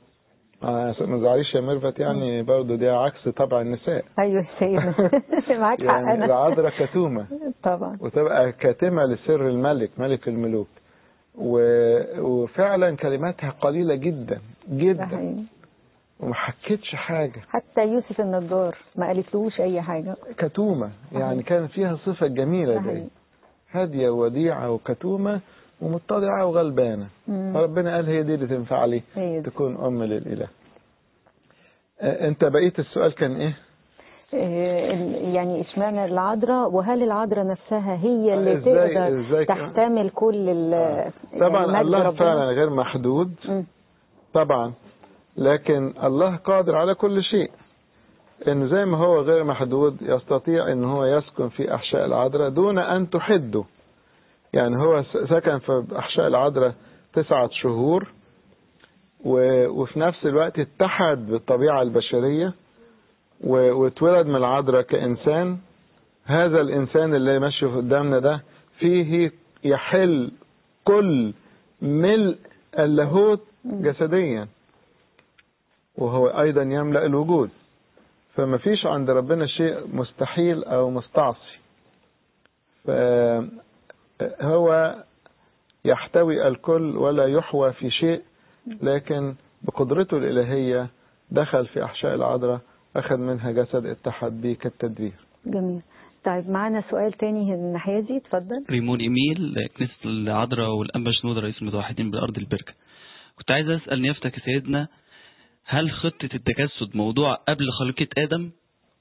آه، ما تزعليش يا ميرفت يعني برضو دي عكس طبع النساء ايوه يا سيدنا معاك حق يعني انا العذراء كتومة طبعا وتبقى كاتمة لسر الملك ملك الملوك و... وفعلا كلماتها قليلة جدا ده جدا حقيقي. وما حكتش حاجة حتى يوسف النجار ما قالتلوش اي حاجه كتومة يعني كان فيها صفة جميلة ده دي حقيقي. هادية وديعة وكتومة ومتضعة وغلبانة مم. فربنا قال هي دي اللي تنفع لي هي دي. تكون أم للإله آه، انت بقيت السؤال كان ايه إيه، ال- يعني اشمعنى العذراء وهل العذراء نفسها هي اللي إزاي- تقدر إزاي كده؟ تحتمل كل ال طبعا يعني مجد الله ربنا؟ فعلا غير محدود مم. طبعا لكن الله قادر على كل شيء انه زي ما هو غير محدود يستطيع ان هو يسكن في احشاء العذراء دون ان تحده يعني هو س- سكن في احشاء العذراء تسعة شهور و- وفي نفس الوقت اتحد بالطبيعة البشرية و- واتولد من العذراء كإنسان هذا الإنسان اللي ماشي قدامنا ده فيه يحل كل ملء اللاهوت جسديا وهو أيضا يملأ الوجود فما فيش عند ربنا شيء مستحيل أو مستعصي فهو يحتوي الكل ولا يحوى في شيء لكن بقدرته الإلهية دخل في أحشاء العذراء أخذ منها جسد اتحد به كالتدبير جميل طيب معانا سؤال تاني الناحية دي اتفضل ريمون إيميل كنيسة العذراء والأنبا شنودة رئيس المتوحدين بالأرض البركة كنت عايز أسأل نيافتك يا سيدنا هل خطة التجسد موضوع قبل خليقة آدم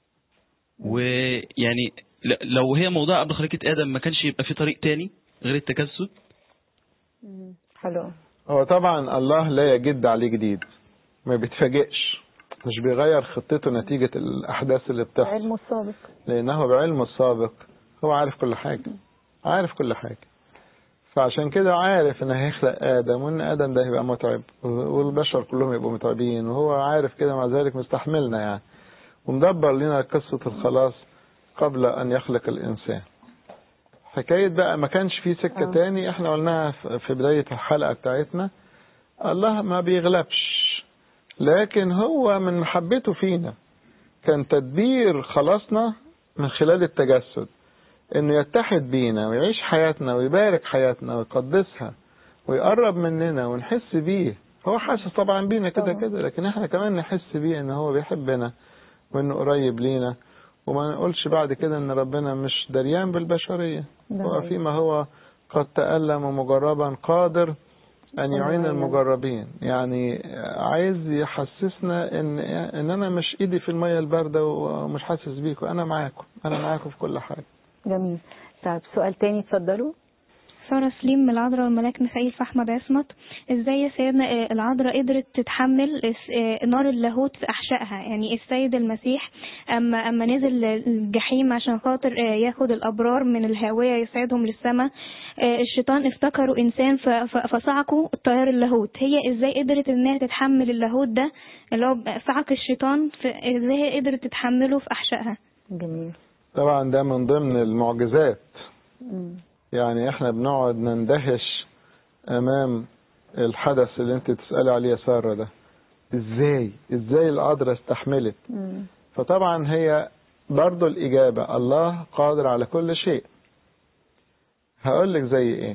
ويعني ل- لو هي موضوع قبل خليقة آدم ما كانش يبقى في طريق تاني غير التجسد حلو هو طبعا الله لا يجد عليه جديد ما بيتفاجئش مش بيغير خطته نتيجة الأحداث اللي بتحصل علمه السابق لأنه بعلمه السابق هو عارف كل حاجة عارف كل حاجة فعشان كده عارف ان هيخلق آدم وان آدم ده هيبقى متعب والبشر كلهم يبقوا متعبين وهو عارف كده مع ذلك مستحملنا يعني ومدبر لنا قصة الخلاص قبل أن يخلق الإنسان حكاية بقى ما كانش في سكة آه. تاني احنا قلناها في في بداية الحلقة بتاعتنا الله ما بيغلبش لكن هو من محبته فينا كان تدبير خلاصنا من خلال التجسد انه يتحد بينا ويعيش حياتنا ويبارك حياتنا ويقدسها ويقرب مننا ونحس بيه هو حاسس طبعا بينا كده طبعا. كده لكن احنا كمان نحس بيه ان هو بيحبنا وانه قريب لينا وما نقولش بعد كده ان ربنا مش دريان بالبشرية ده هو حقيقي. فيما هو قد تألم مجربا قادر أن يعين المجربين يعني عايز يحسسنا إن إن أنا مش إيدي في المية الباردة ومش حاسس بيكم أنا معاكم أنا معاكم في كل حاجة جميل طيب سؤال تاني اتفضلوا سارة سليم من العذراء والملاك ميخائيل في أحمد عصمت ازاي يا سيدنا آه، العذراء قدرت تتحمل الس- آه، نار اللاهوت في أحشائها يعني السيد المسيح أما أما نزل الجحيم عشان خاطر آه، ياخد الأبرار من الهاوية يسعدهم للسماء آه، الشيطان افتكروا إنسان ف- ف- فصعقوا الطيار اللاهوت هي ازاي قدرت إنها تتحمل اللاهوت ده اللي هو صعق الشيطان في ازاي هي قدرت تتحمله في أحشائها جميل طبعا ده من ضمن المعجزات مم. يعني احنا بنقعد نندهش امام الحدث اللي انت تسألي عليه يا سارة ده ازاي ازاي القدرة استحملت مم. فطبعا هي برضو الإجابة الله قادر على كل شيء هقول لك زي ايه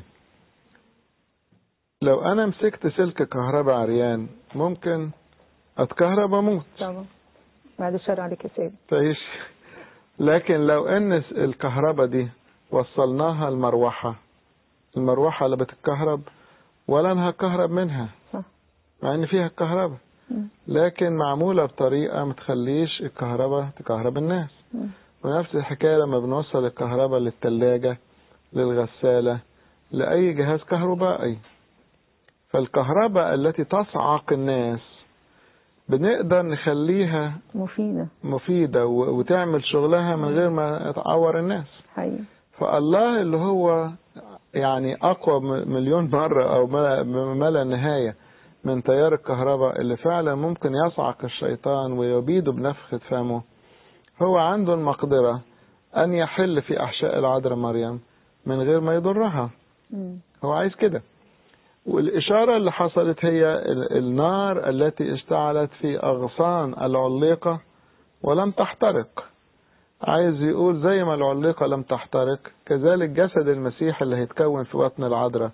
لو انا مسكت سلك كهرباء عريان ممكن اتكهرب واموت طبعا بعد الشر عليك يا سيد تعيش لكن لو ان الكهرباء دي وصلناها المروحة المروحة اللي بتتكهرب ولا انا هكهرب منها صح مع ان فيها الكهرباء مم. لكن معمولة بطريقة ما تخليش الكهرباء تكهرب الناس مم. ونفس الحكاية لما بنوصل الكهرباء للتلاجة للغسالة لأي جهاز كهربائي فالكهرباء التي تصعق الناس بنقدر نخليها مفيدة مفيدة و- وتعمل شغلها من غير ما تعور الناس حقيقي فالله اللي هو يعني أقوى م- مليون مرة أو ما ما لا نهاية من تيار الكهرباء اللي فعلا ممكن يصعق الشيطان ويبيده بنفخة فمه هو عنده المقدرة أن يحل في أحشاء العذراء مريم من غير ما يضرها مم. هو عايز كده والإشارة اللي حصلت هي ال- النار التي اشتعلت في أغصان العليقة ولم تحترق عايز يقول زي ما العليقة لم تحترق كذلك جسد المسيح اللي هيتكون في بطن العذراء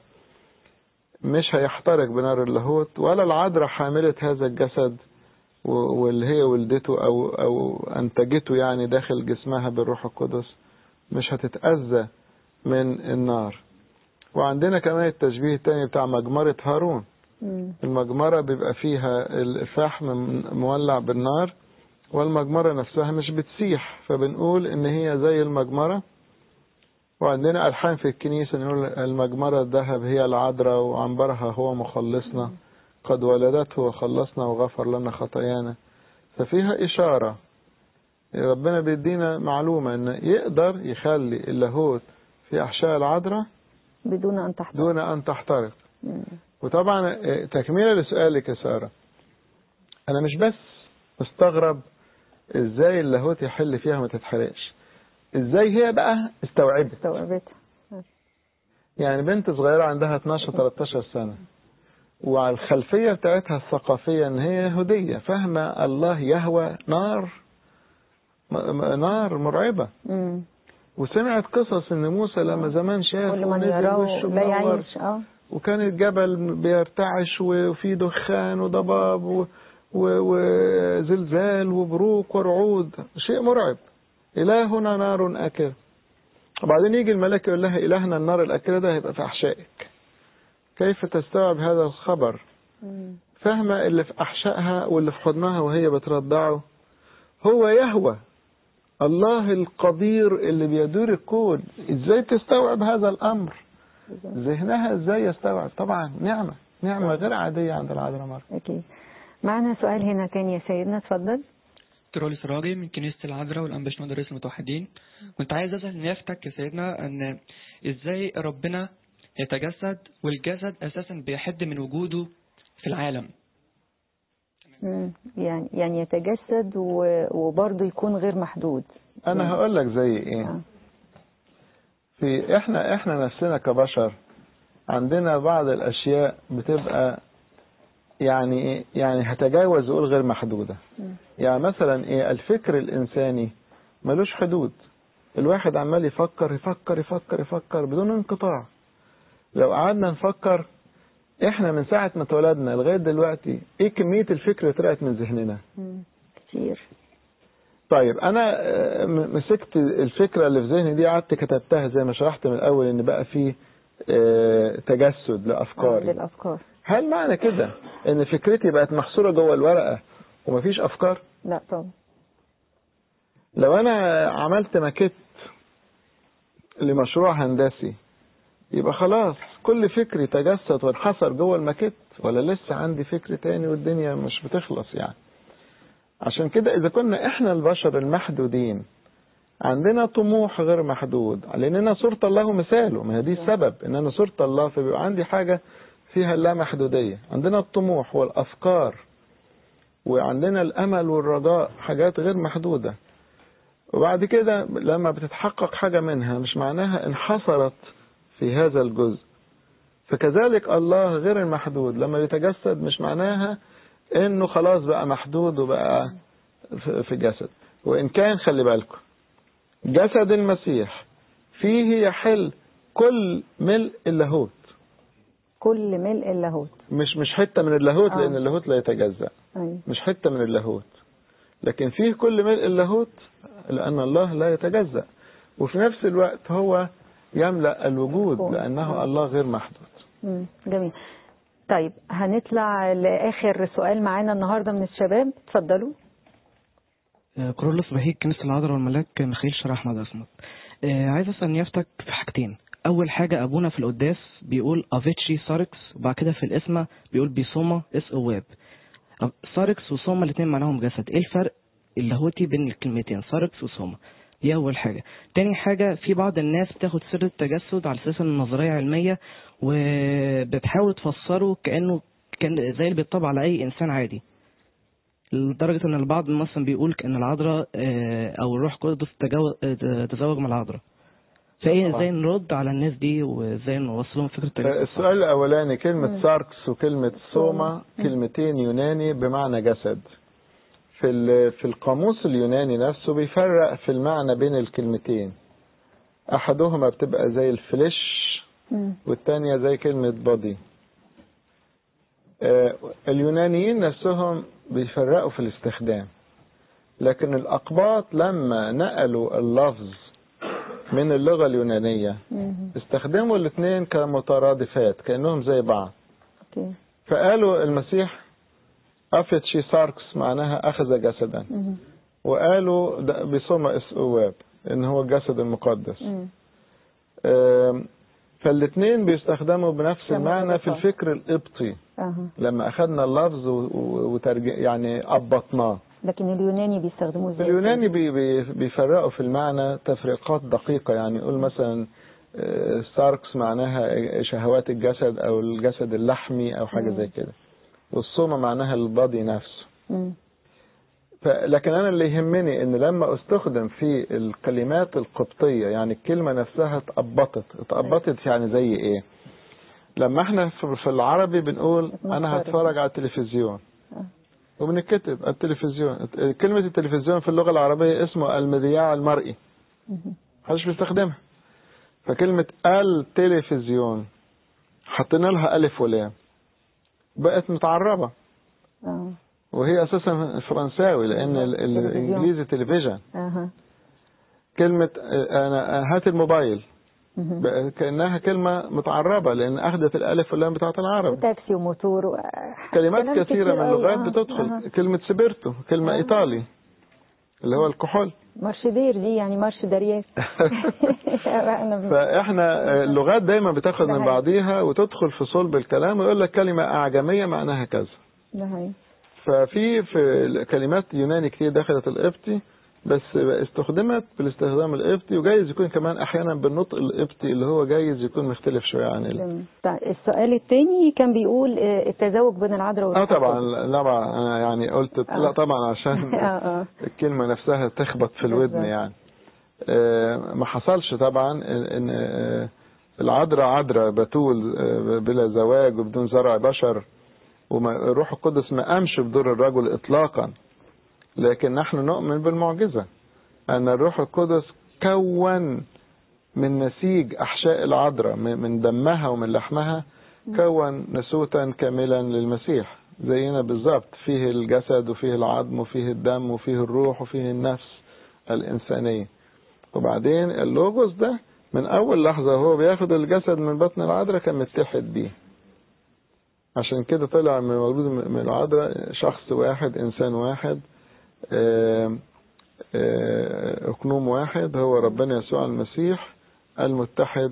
مش هيحترق بنار اللاهوت ولا العذراء حاملة هذا الجسد و- واللي هي ولدته أو, أو أنتجته يعني داخل جسمها بالروح القدس مش هتتأذى من النار وعندنا كمان التشبيه التاني بتاع مجمرة هارون مم. المجمرة بيبقى فيها الفحم مولع بالنار والمجمرة نفسها مش بتسيح فبنقول ان هي زي المجمرة وعندنا ألحان في الكنيسة نقول المجمرة الذهب هي العذراء وعنبرها هو مخلصنا قد ولدته وخلصنا وغفر لنا خطايانا ففيها إشارة ربنا بيدينا معلومة ان يقدر يخلي اللاهوت في أحشاء العذراء بدون أن تحتاج دون أن تحترق مم. وطبعا آه، تكملة لسؤالك يا سارة أنا مش بس مستغرب إزاي اللاهوت يحل فيها ما تتحرقش إزاي هي بقى استوعبت استوعبتها يعني بنت صغيرة عندها 12 13 سنة وعلى الخلفية بتاعتها الثقافية إن هي يهودية فاهمة الله يهوى نار م- م- نار مرعبة مم. وسمعت قصص إن موسى لما زمان شاف كل من ونزل يراه وشه لا منور يعيش اه وكان الجبل بيرتعش وفي دخان وضباب و- و- وزلزال وبروق ورعود شيء مرعب إلهنا نار أكل وبعدين يجي الملاك يقول لها إلهنا النار الأكلة ده هيبقى في أحشائك كيف تستوعب هذا الخبر مم. فاهمة اللي في أحشائها واللي في حضنها وهي بترضعه هو يهوى الله القدير اللي بيدور الكون ازاي تستوعب هذا الأمر ذهنها ازاي يستوعب طبعا نعمة نعمة غير عادية عند العذراء مريم أكيد معنا سؤال هنا تاني يا سيدنا اتفضل ترولي سراجي من كنيسة العذراء والأنبش مدرس المتوحدين كنت عايز أسأل نيافتك يا سيدنا أن إزاي ربنا يتجسد والجسد أساسا بيحد من وجوده في العالم مم. يعني يعني يتجسد و- وبرضه يكون غير محدود أنا هقول لك زي إيه آه. في إحنا إحنا نفسنا كبشر عندنا بعض الأشياء بتبقى يعني إيه؟ يعني هتجاوز وأقول غير محدودة مم. يعني مثلا إيه الفكر الإنساني ملوش حدود الواحد عمال يفكر يفكر يفكر يفكر بدون انقطاع لو قعدنا نفكر احنا من ساعة ما اتولدنا لغاية دلوقتي ايه كمية الفكر اللي طلعت من ذهننا مم. كتير طيب انا آه، م- مسكت الفكرة اللي في ذهني دي قعدت كتبتها زي ما شرحت من الاول ان بقى في آه، تجسد آه، لافكاري للأفكار هل معنى كده ان فكرتي بقت محصورة جوه الورقة ومفيش افكار لا طبعا لو انا عملت ماكيت لمشروع هندسي يبقى خلاص كل فكري تجسد وانحصر جوه الماكيت ولا لسه عندي فكر تاني والدنيا مش بتخلص يعني عشان كده إذا كنا إحنا البشر المحدودين عندنا طموح غير محدود لأننا صورة الله ومثاله ما هي دي السبب إن أنا صورة الله فبيبقى عندي حاجة فيها لا محدودية عندنا الطموح والأفكار وعندنا الأمل والرجاء حاجات غير محدودة وبعد كده لما بتتحقق حاجة منها مش معناها انحصرت في هذا الجزء فكذلك الله غير المحدود لما يتجسد مش معناها انه خلاص بقى محدود وبقى في جسد وان كان خلي بالكم جسد المسيح فيه يحل كل ملء اللاهوت كل ملء اللاهوت مش مش حته من اللاهوت آه. لان اللاهوت لا يتجزأ أيوة. مش حته من اللاهوت لكن فيه كل ملء اللاهوت لان الله لا يتجزأ وفي نفس الوقت هو يملأ الوجود كون. لانه الله غير محدود مم. جميل طيب هنطلع لآخر سؤال معانا النهاردة من الشباب اتفضلوا آه، كرولوس بهيج كنيسة العذراء والملاك ميخائيل شرح أحمد أسمت آه، عايز أسأل نيافتك في حاجتين أول حاجة أبونا في القداس بيقول أفيتشي ساركس وبعد كده في الاسمة بيقول بيسوما اس أواب أف- ساركس وسوما الاتنين معناهم جسد إيه الفرق اللاهوتي بين الكلمتين ساركس وسوما دي أول حاجة تاني حاجة في بعض الناس بتاخد سر التجسد على أساس إنه نظرية علمية وبتحاول تفسره كأنه كان زي اللي بيطبق على أي إنسان عادي لدرجة إن البعض مثلا بيقول إن العذراء آه، أو الروح القدس تجاو- آه، تزوج من العذراء. فإيه طبعا. إزاي نرد على الناس دي وإزاي نوصلهم فكرة التجسد صح؟ السؤال الأولاني كلمة ساركس وكلمة سوما كلمتين يوناني بمعنى جسد في ال- في القاموس اليوناني نفسه بيفرق في المعنى بين الكلمتين أحدهما بتبقى زي الفليش مم. والتانية زي كلمة بادي آه، اليونانيين نفسهم بيفرقوا في الاستخدام لكن الأقباط لما نقلوا اللفظ من اللغة اليونانية مم. استخدموا الاثنين كمترادفات كأنهم زي بعض اوكي فقالوا المسيح أفتشي ساركس معناها أخذ جسدا مم. وقالوا ده بصمة اسقواب إن هو الجسد المقدس مم. آم، فالاثنين بيستخدموا بنفس المعنى في كمرادفات. الفكر القبطي أها. لما أخذنا اللفظ و- و- وترج... يعني أبطناه لكن اليوناني بيستخدموه في ازاي اليوناني بي بي بيفرقوا في المعنى تفريقات دقيقة يعني يقول مثلا آه، ساركس معناها شهوات الجسد أو الجسد اللحمي أو حاجة مم. زي كده والصومة معناها البادي نفسه مم. ف- لكن أنا اللي يهمني إن لما استخدم في الكلمات القبطية يعني الكلمة نفسها اتقبطت اتقبطت يعني زي إيه لما احنا في في العربي بنقول أنا اتمخرج. هتفرج على التلفزيون آه. وبنكتب التلفزيون كلمة التلفزيون في اللغة العربية اسمه المذياع المرئي مم. محدش بيستخدمها فكلمة التلفزيون حطينا لها ألف ولام بقت متعربة اه وهي أساسا فرنساوي لأن ال- ال- تلفزيون. الإنجليزي تلفزيون اها كلمة آه، أنا هات الموبايل مم. بقى كأنها كلمة متعربة لأن أخذت الألف واللام بتاعت العرب وتاكسي وموتور و... كلمات كلام كثيرة من كتير أوي. اللغات آه. بتدخل آه. كلمة سبيرتو كلمة آه. إيطالي اللي هو الكحول مارش دير دي يعني مارش درياس انا فاحنا اللغات دايما بتاخد ده من حقيقي. بعضيها وتدخل في صلب الكلام ويقول لك كلمة أعجمية معناها كذا ده هي ففي في كلمات يوناني كتير دخلت القبطي بس استخدمت بالاستخدام القبطي وجايز يكون كمان احيانا بالنطق القبطي اللي هو جايز يكون مختلف شويه عن ال... جميل. طيب السؤال الثاني كان بيقول آه، التزاوج بين العذراء اه والروح طبعا القدس. لا طبعا انا يعني قلت آه. لا طبعا عشان اه اه الكلمه نفسها تخبط في الودن بالظبط. يعني آه، ما حصلش طبعا ان آه، العذراء عذراء بتول آه، بلا زواج وبدون زرع بشر والروح القدس ما قامش بدور الرجل اطلاقا لكن نحن نؤمن بالمعجزه ان الروح القدس كون من نسيج احشاء العذراء من من دمها ومن لحمها كون نسوتا كاملا للمسيح زينا بالظبط فيه الجسد وفيه العظم وفيه الدم وفيه الروح وفيه النفس الإنسانية وبعدين اللوجوس ده من أول لحظة هو بياخد الجسد من بطن العذراء كان متحد بيه عشان كده طلع من مولود من العذراء شخص واحد إنسان واحد آم، آه، أقنوم واحد هو ربنا يسوع المسيح المتحد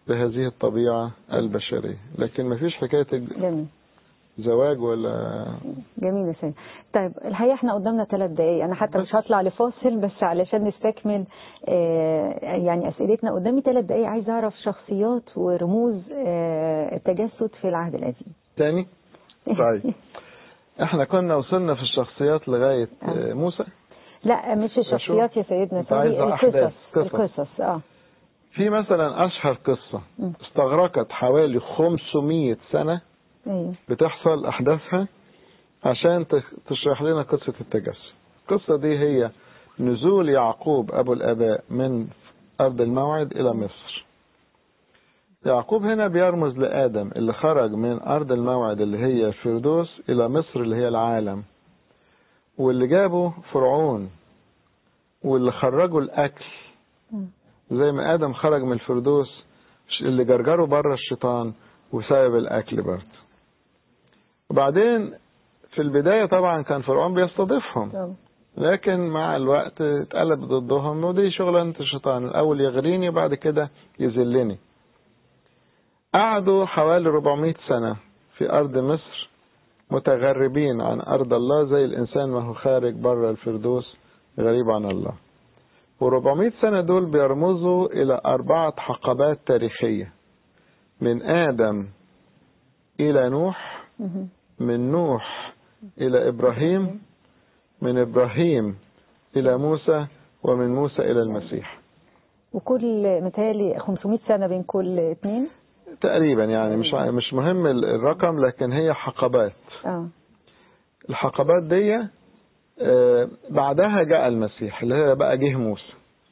بهذه الطبيعة البشرية لكن مفيش حكاية جميل زواج ولا جميل يا سيدي طيب الحقيقه احنا قدامنا ثلاث دقائق انا حتى مش هطلع لفاصل بس علشان نستكمل آه، يعني اسئلتنا قدامي ثلاث دقائق عايز اعرف شخصيات ورموز آه، التجسد في العهد القديم تاني طيب احنا كنا وصلنا في الشخصيات لغاية آه، موسى لا مش الشخصيات يا سيدنا أنت عايزة سوري أحداث، القصص قصص. القصص اه في مثلا أشهر قصة مم. استغرقت حوالي 500 سنة ايوه بتحصل أحداثها عشان تخ- تشرح لنا قصة التجسد القصة دي هي نزول يعقوب أبو الآباء من أرض الموعد إلى مصر يعقوب هنا بيرمز لآدم اللي خرج من أرض الموعد اللي هي الفردوس إلى مصر اللي هي العالم واللي جابه فرعون واللي خرجوا الأكل مم. زي ما آدم خرج من الفردوس اللي جرجره بره الشيطان وسبب الأكل برضه وبعدين في البداية طبعا كان فرعون بيستضيفهم طبعا. لكن مع الوقت اتقلب ضدهم ودي شغلانة الشيطان الأول يغريني بعد كده يذلني قعدوا حوالي 400 سنة في أرض مصر متغربين عن أرض الله زي الإنسان ما هو خارج بره الفردوس غريب عن الله و400 سنة دول بيرمزوا إلى أربعة حقبات تاريخية من آدم إلى نوح مهم. من نوح إلى إبراهيم من إبراهيم إلى موسى ومن موسى إلى المسيح وكل متهيألي 500 سنة بين كل اثنين تقريبا يعني مش مش مهم ال- الرقم لكن هي حقبات اه الحقبات دي آه، بعدها جاء المسيح اللي هي بقى جه موسى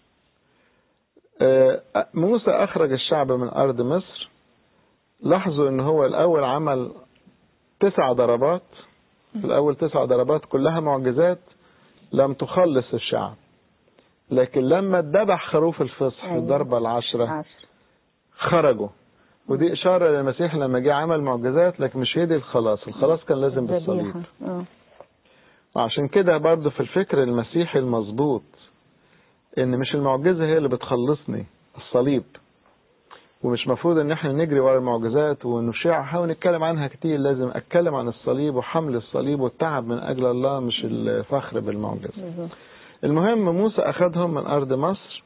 آه، موسى أخرج الشعب من أرض مصر لاحظوا ان هو الأول عمل تسع ضربات في الأول تسع ضربات كلها معجزات لم تخلص الشعب لكن لما اتذبح خروف الفصح أيوة. الضربة العشرة عشر خرجوا ودي إشارة للمسيح لما جه عمل معجزات لكن مش هي دي الخلاص الخلاص كان لازم بالصليب ذبيحة اه وعشان كده برضه في الفكر المسيحي المظبوط ان مش المعجزة هي اللي بتخلصني الصليب ومش مفروض ان احنا نجري ورا المعجزات ونشيعها ونتكلم عنها كتير لازم اتكلم عن الصليب وحمل الصليب والتعب من اجل الله مش الفخر بالمعجزة بالظبط. المهم موسى اخذهم من ارض مصر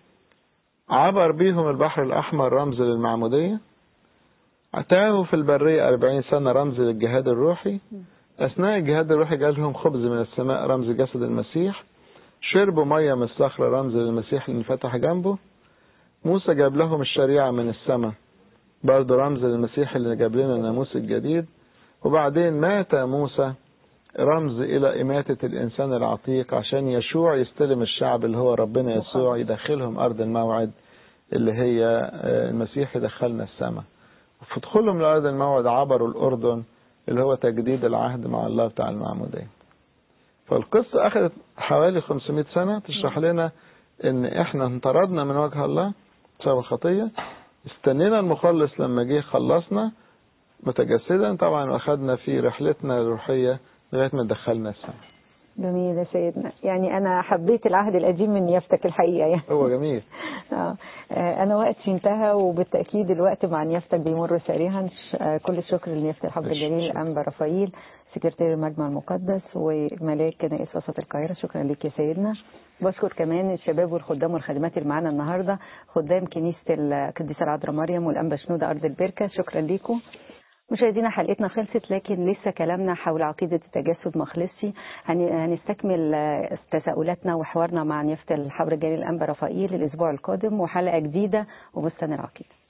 عبر بيهم البحر الاحمر رمز للمعمودية تاهوا في البرية 40 سنة رمز للجهاد الروحي أثناء الجهاد الروحي جالهم خبز من السماء رمز جسد المسيح شربوا مية من الصخرة رمز للمسيح اللي انفتح جنبه موسى جاب لهم الشريعة من السماء برضه رمز للمسيح اللي جاب لنا الناموس الجديد وبعدين مات موسى رمز إلى إماتة الإنسان العتيق عشان يشوع يستلم الشعب اللي هو ربنا يسوع يدخلهم أرض الموعد اللي هي آه، المسيح يدخلنا السماء في دخولهم لأرض الموعد عبروا الأردن اللي هو تجديد العهد مع الله بتاع المعمودية فالقصة أخذت حوالي 500 سنة تشرح لنا إن إحنا انطردنا من وجه الله بسبب الخطية استنينا المخلص لما جه خلصنا متجسدا طبعا واخدنا في رحلتنا الروحية لغاية ما دخلنا السماء جميل يا سيدنا يعني انا حبيت العهد القديم من نيافتك الحقيقه يعني هو جميل آه. آه، انا وقتي انتهى وبالتاكيد الوقت مع نيافتك بيمر سريعا ش- آه، كل الشكر لنيافه الحضر ماشي، الجليل شكرا. انبا رفائيل سكرتير المجمع المقدس وملاك كنائس وسط القاهره شكرا لك يا سيدنا بشكر كمان الشباب والخدام والخادمات اللي معانا النهارده خدام كنيسه القديسه العذراء مريم والانبا شنوده ارض البركه شكرا لكم مشاهدينا حلقتنا خلصت لكن لسه كلامنا حول عقيدة التجسد ما خلصش هن- هنستكمل آه، تساؤلاتنا وحوارنا مع نيافة الحبر الجليل الأنبا رفائيل الأسبوع القادم وحلقة جديدة وبستان العقيدة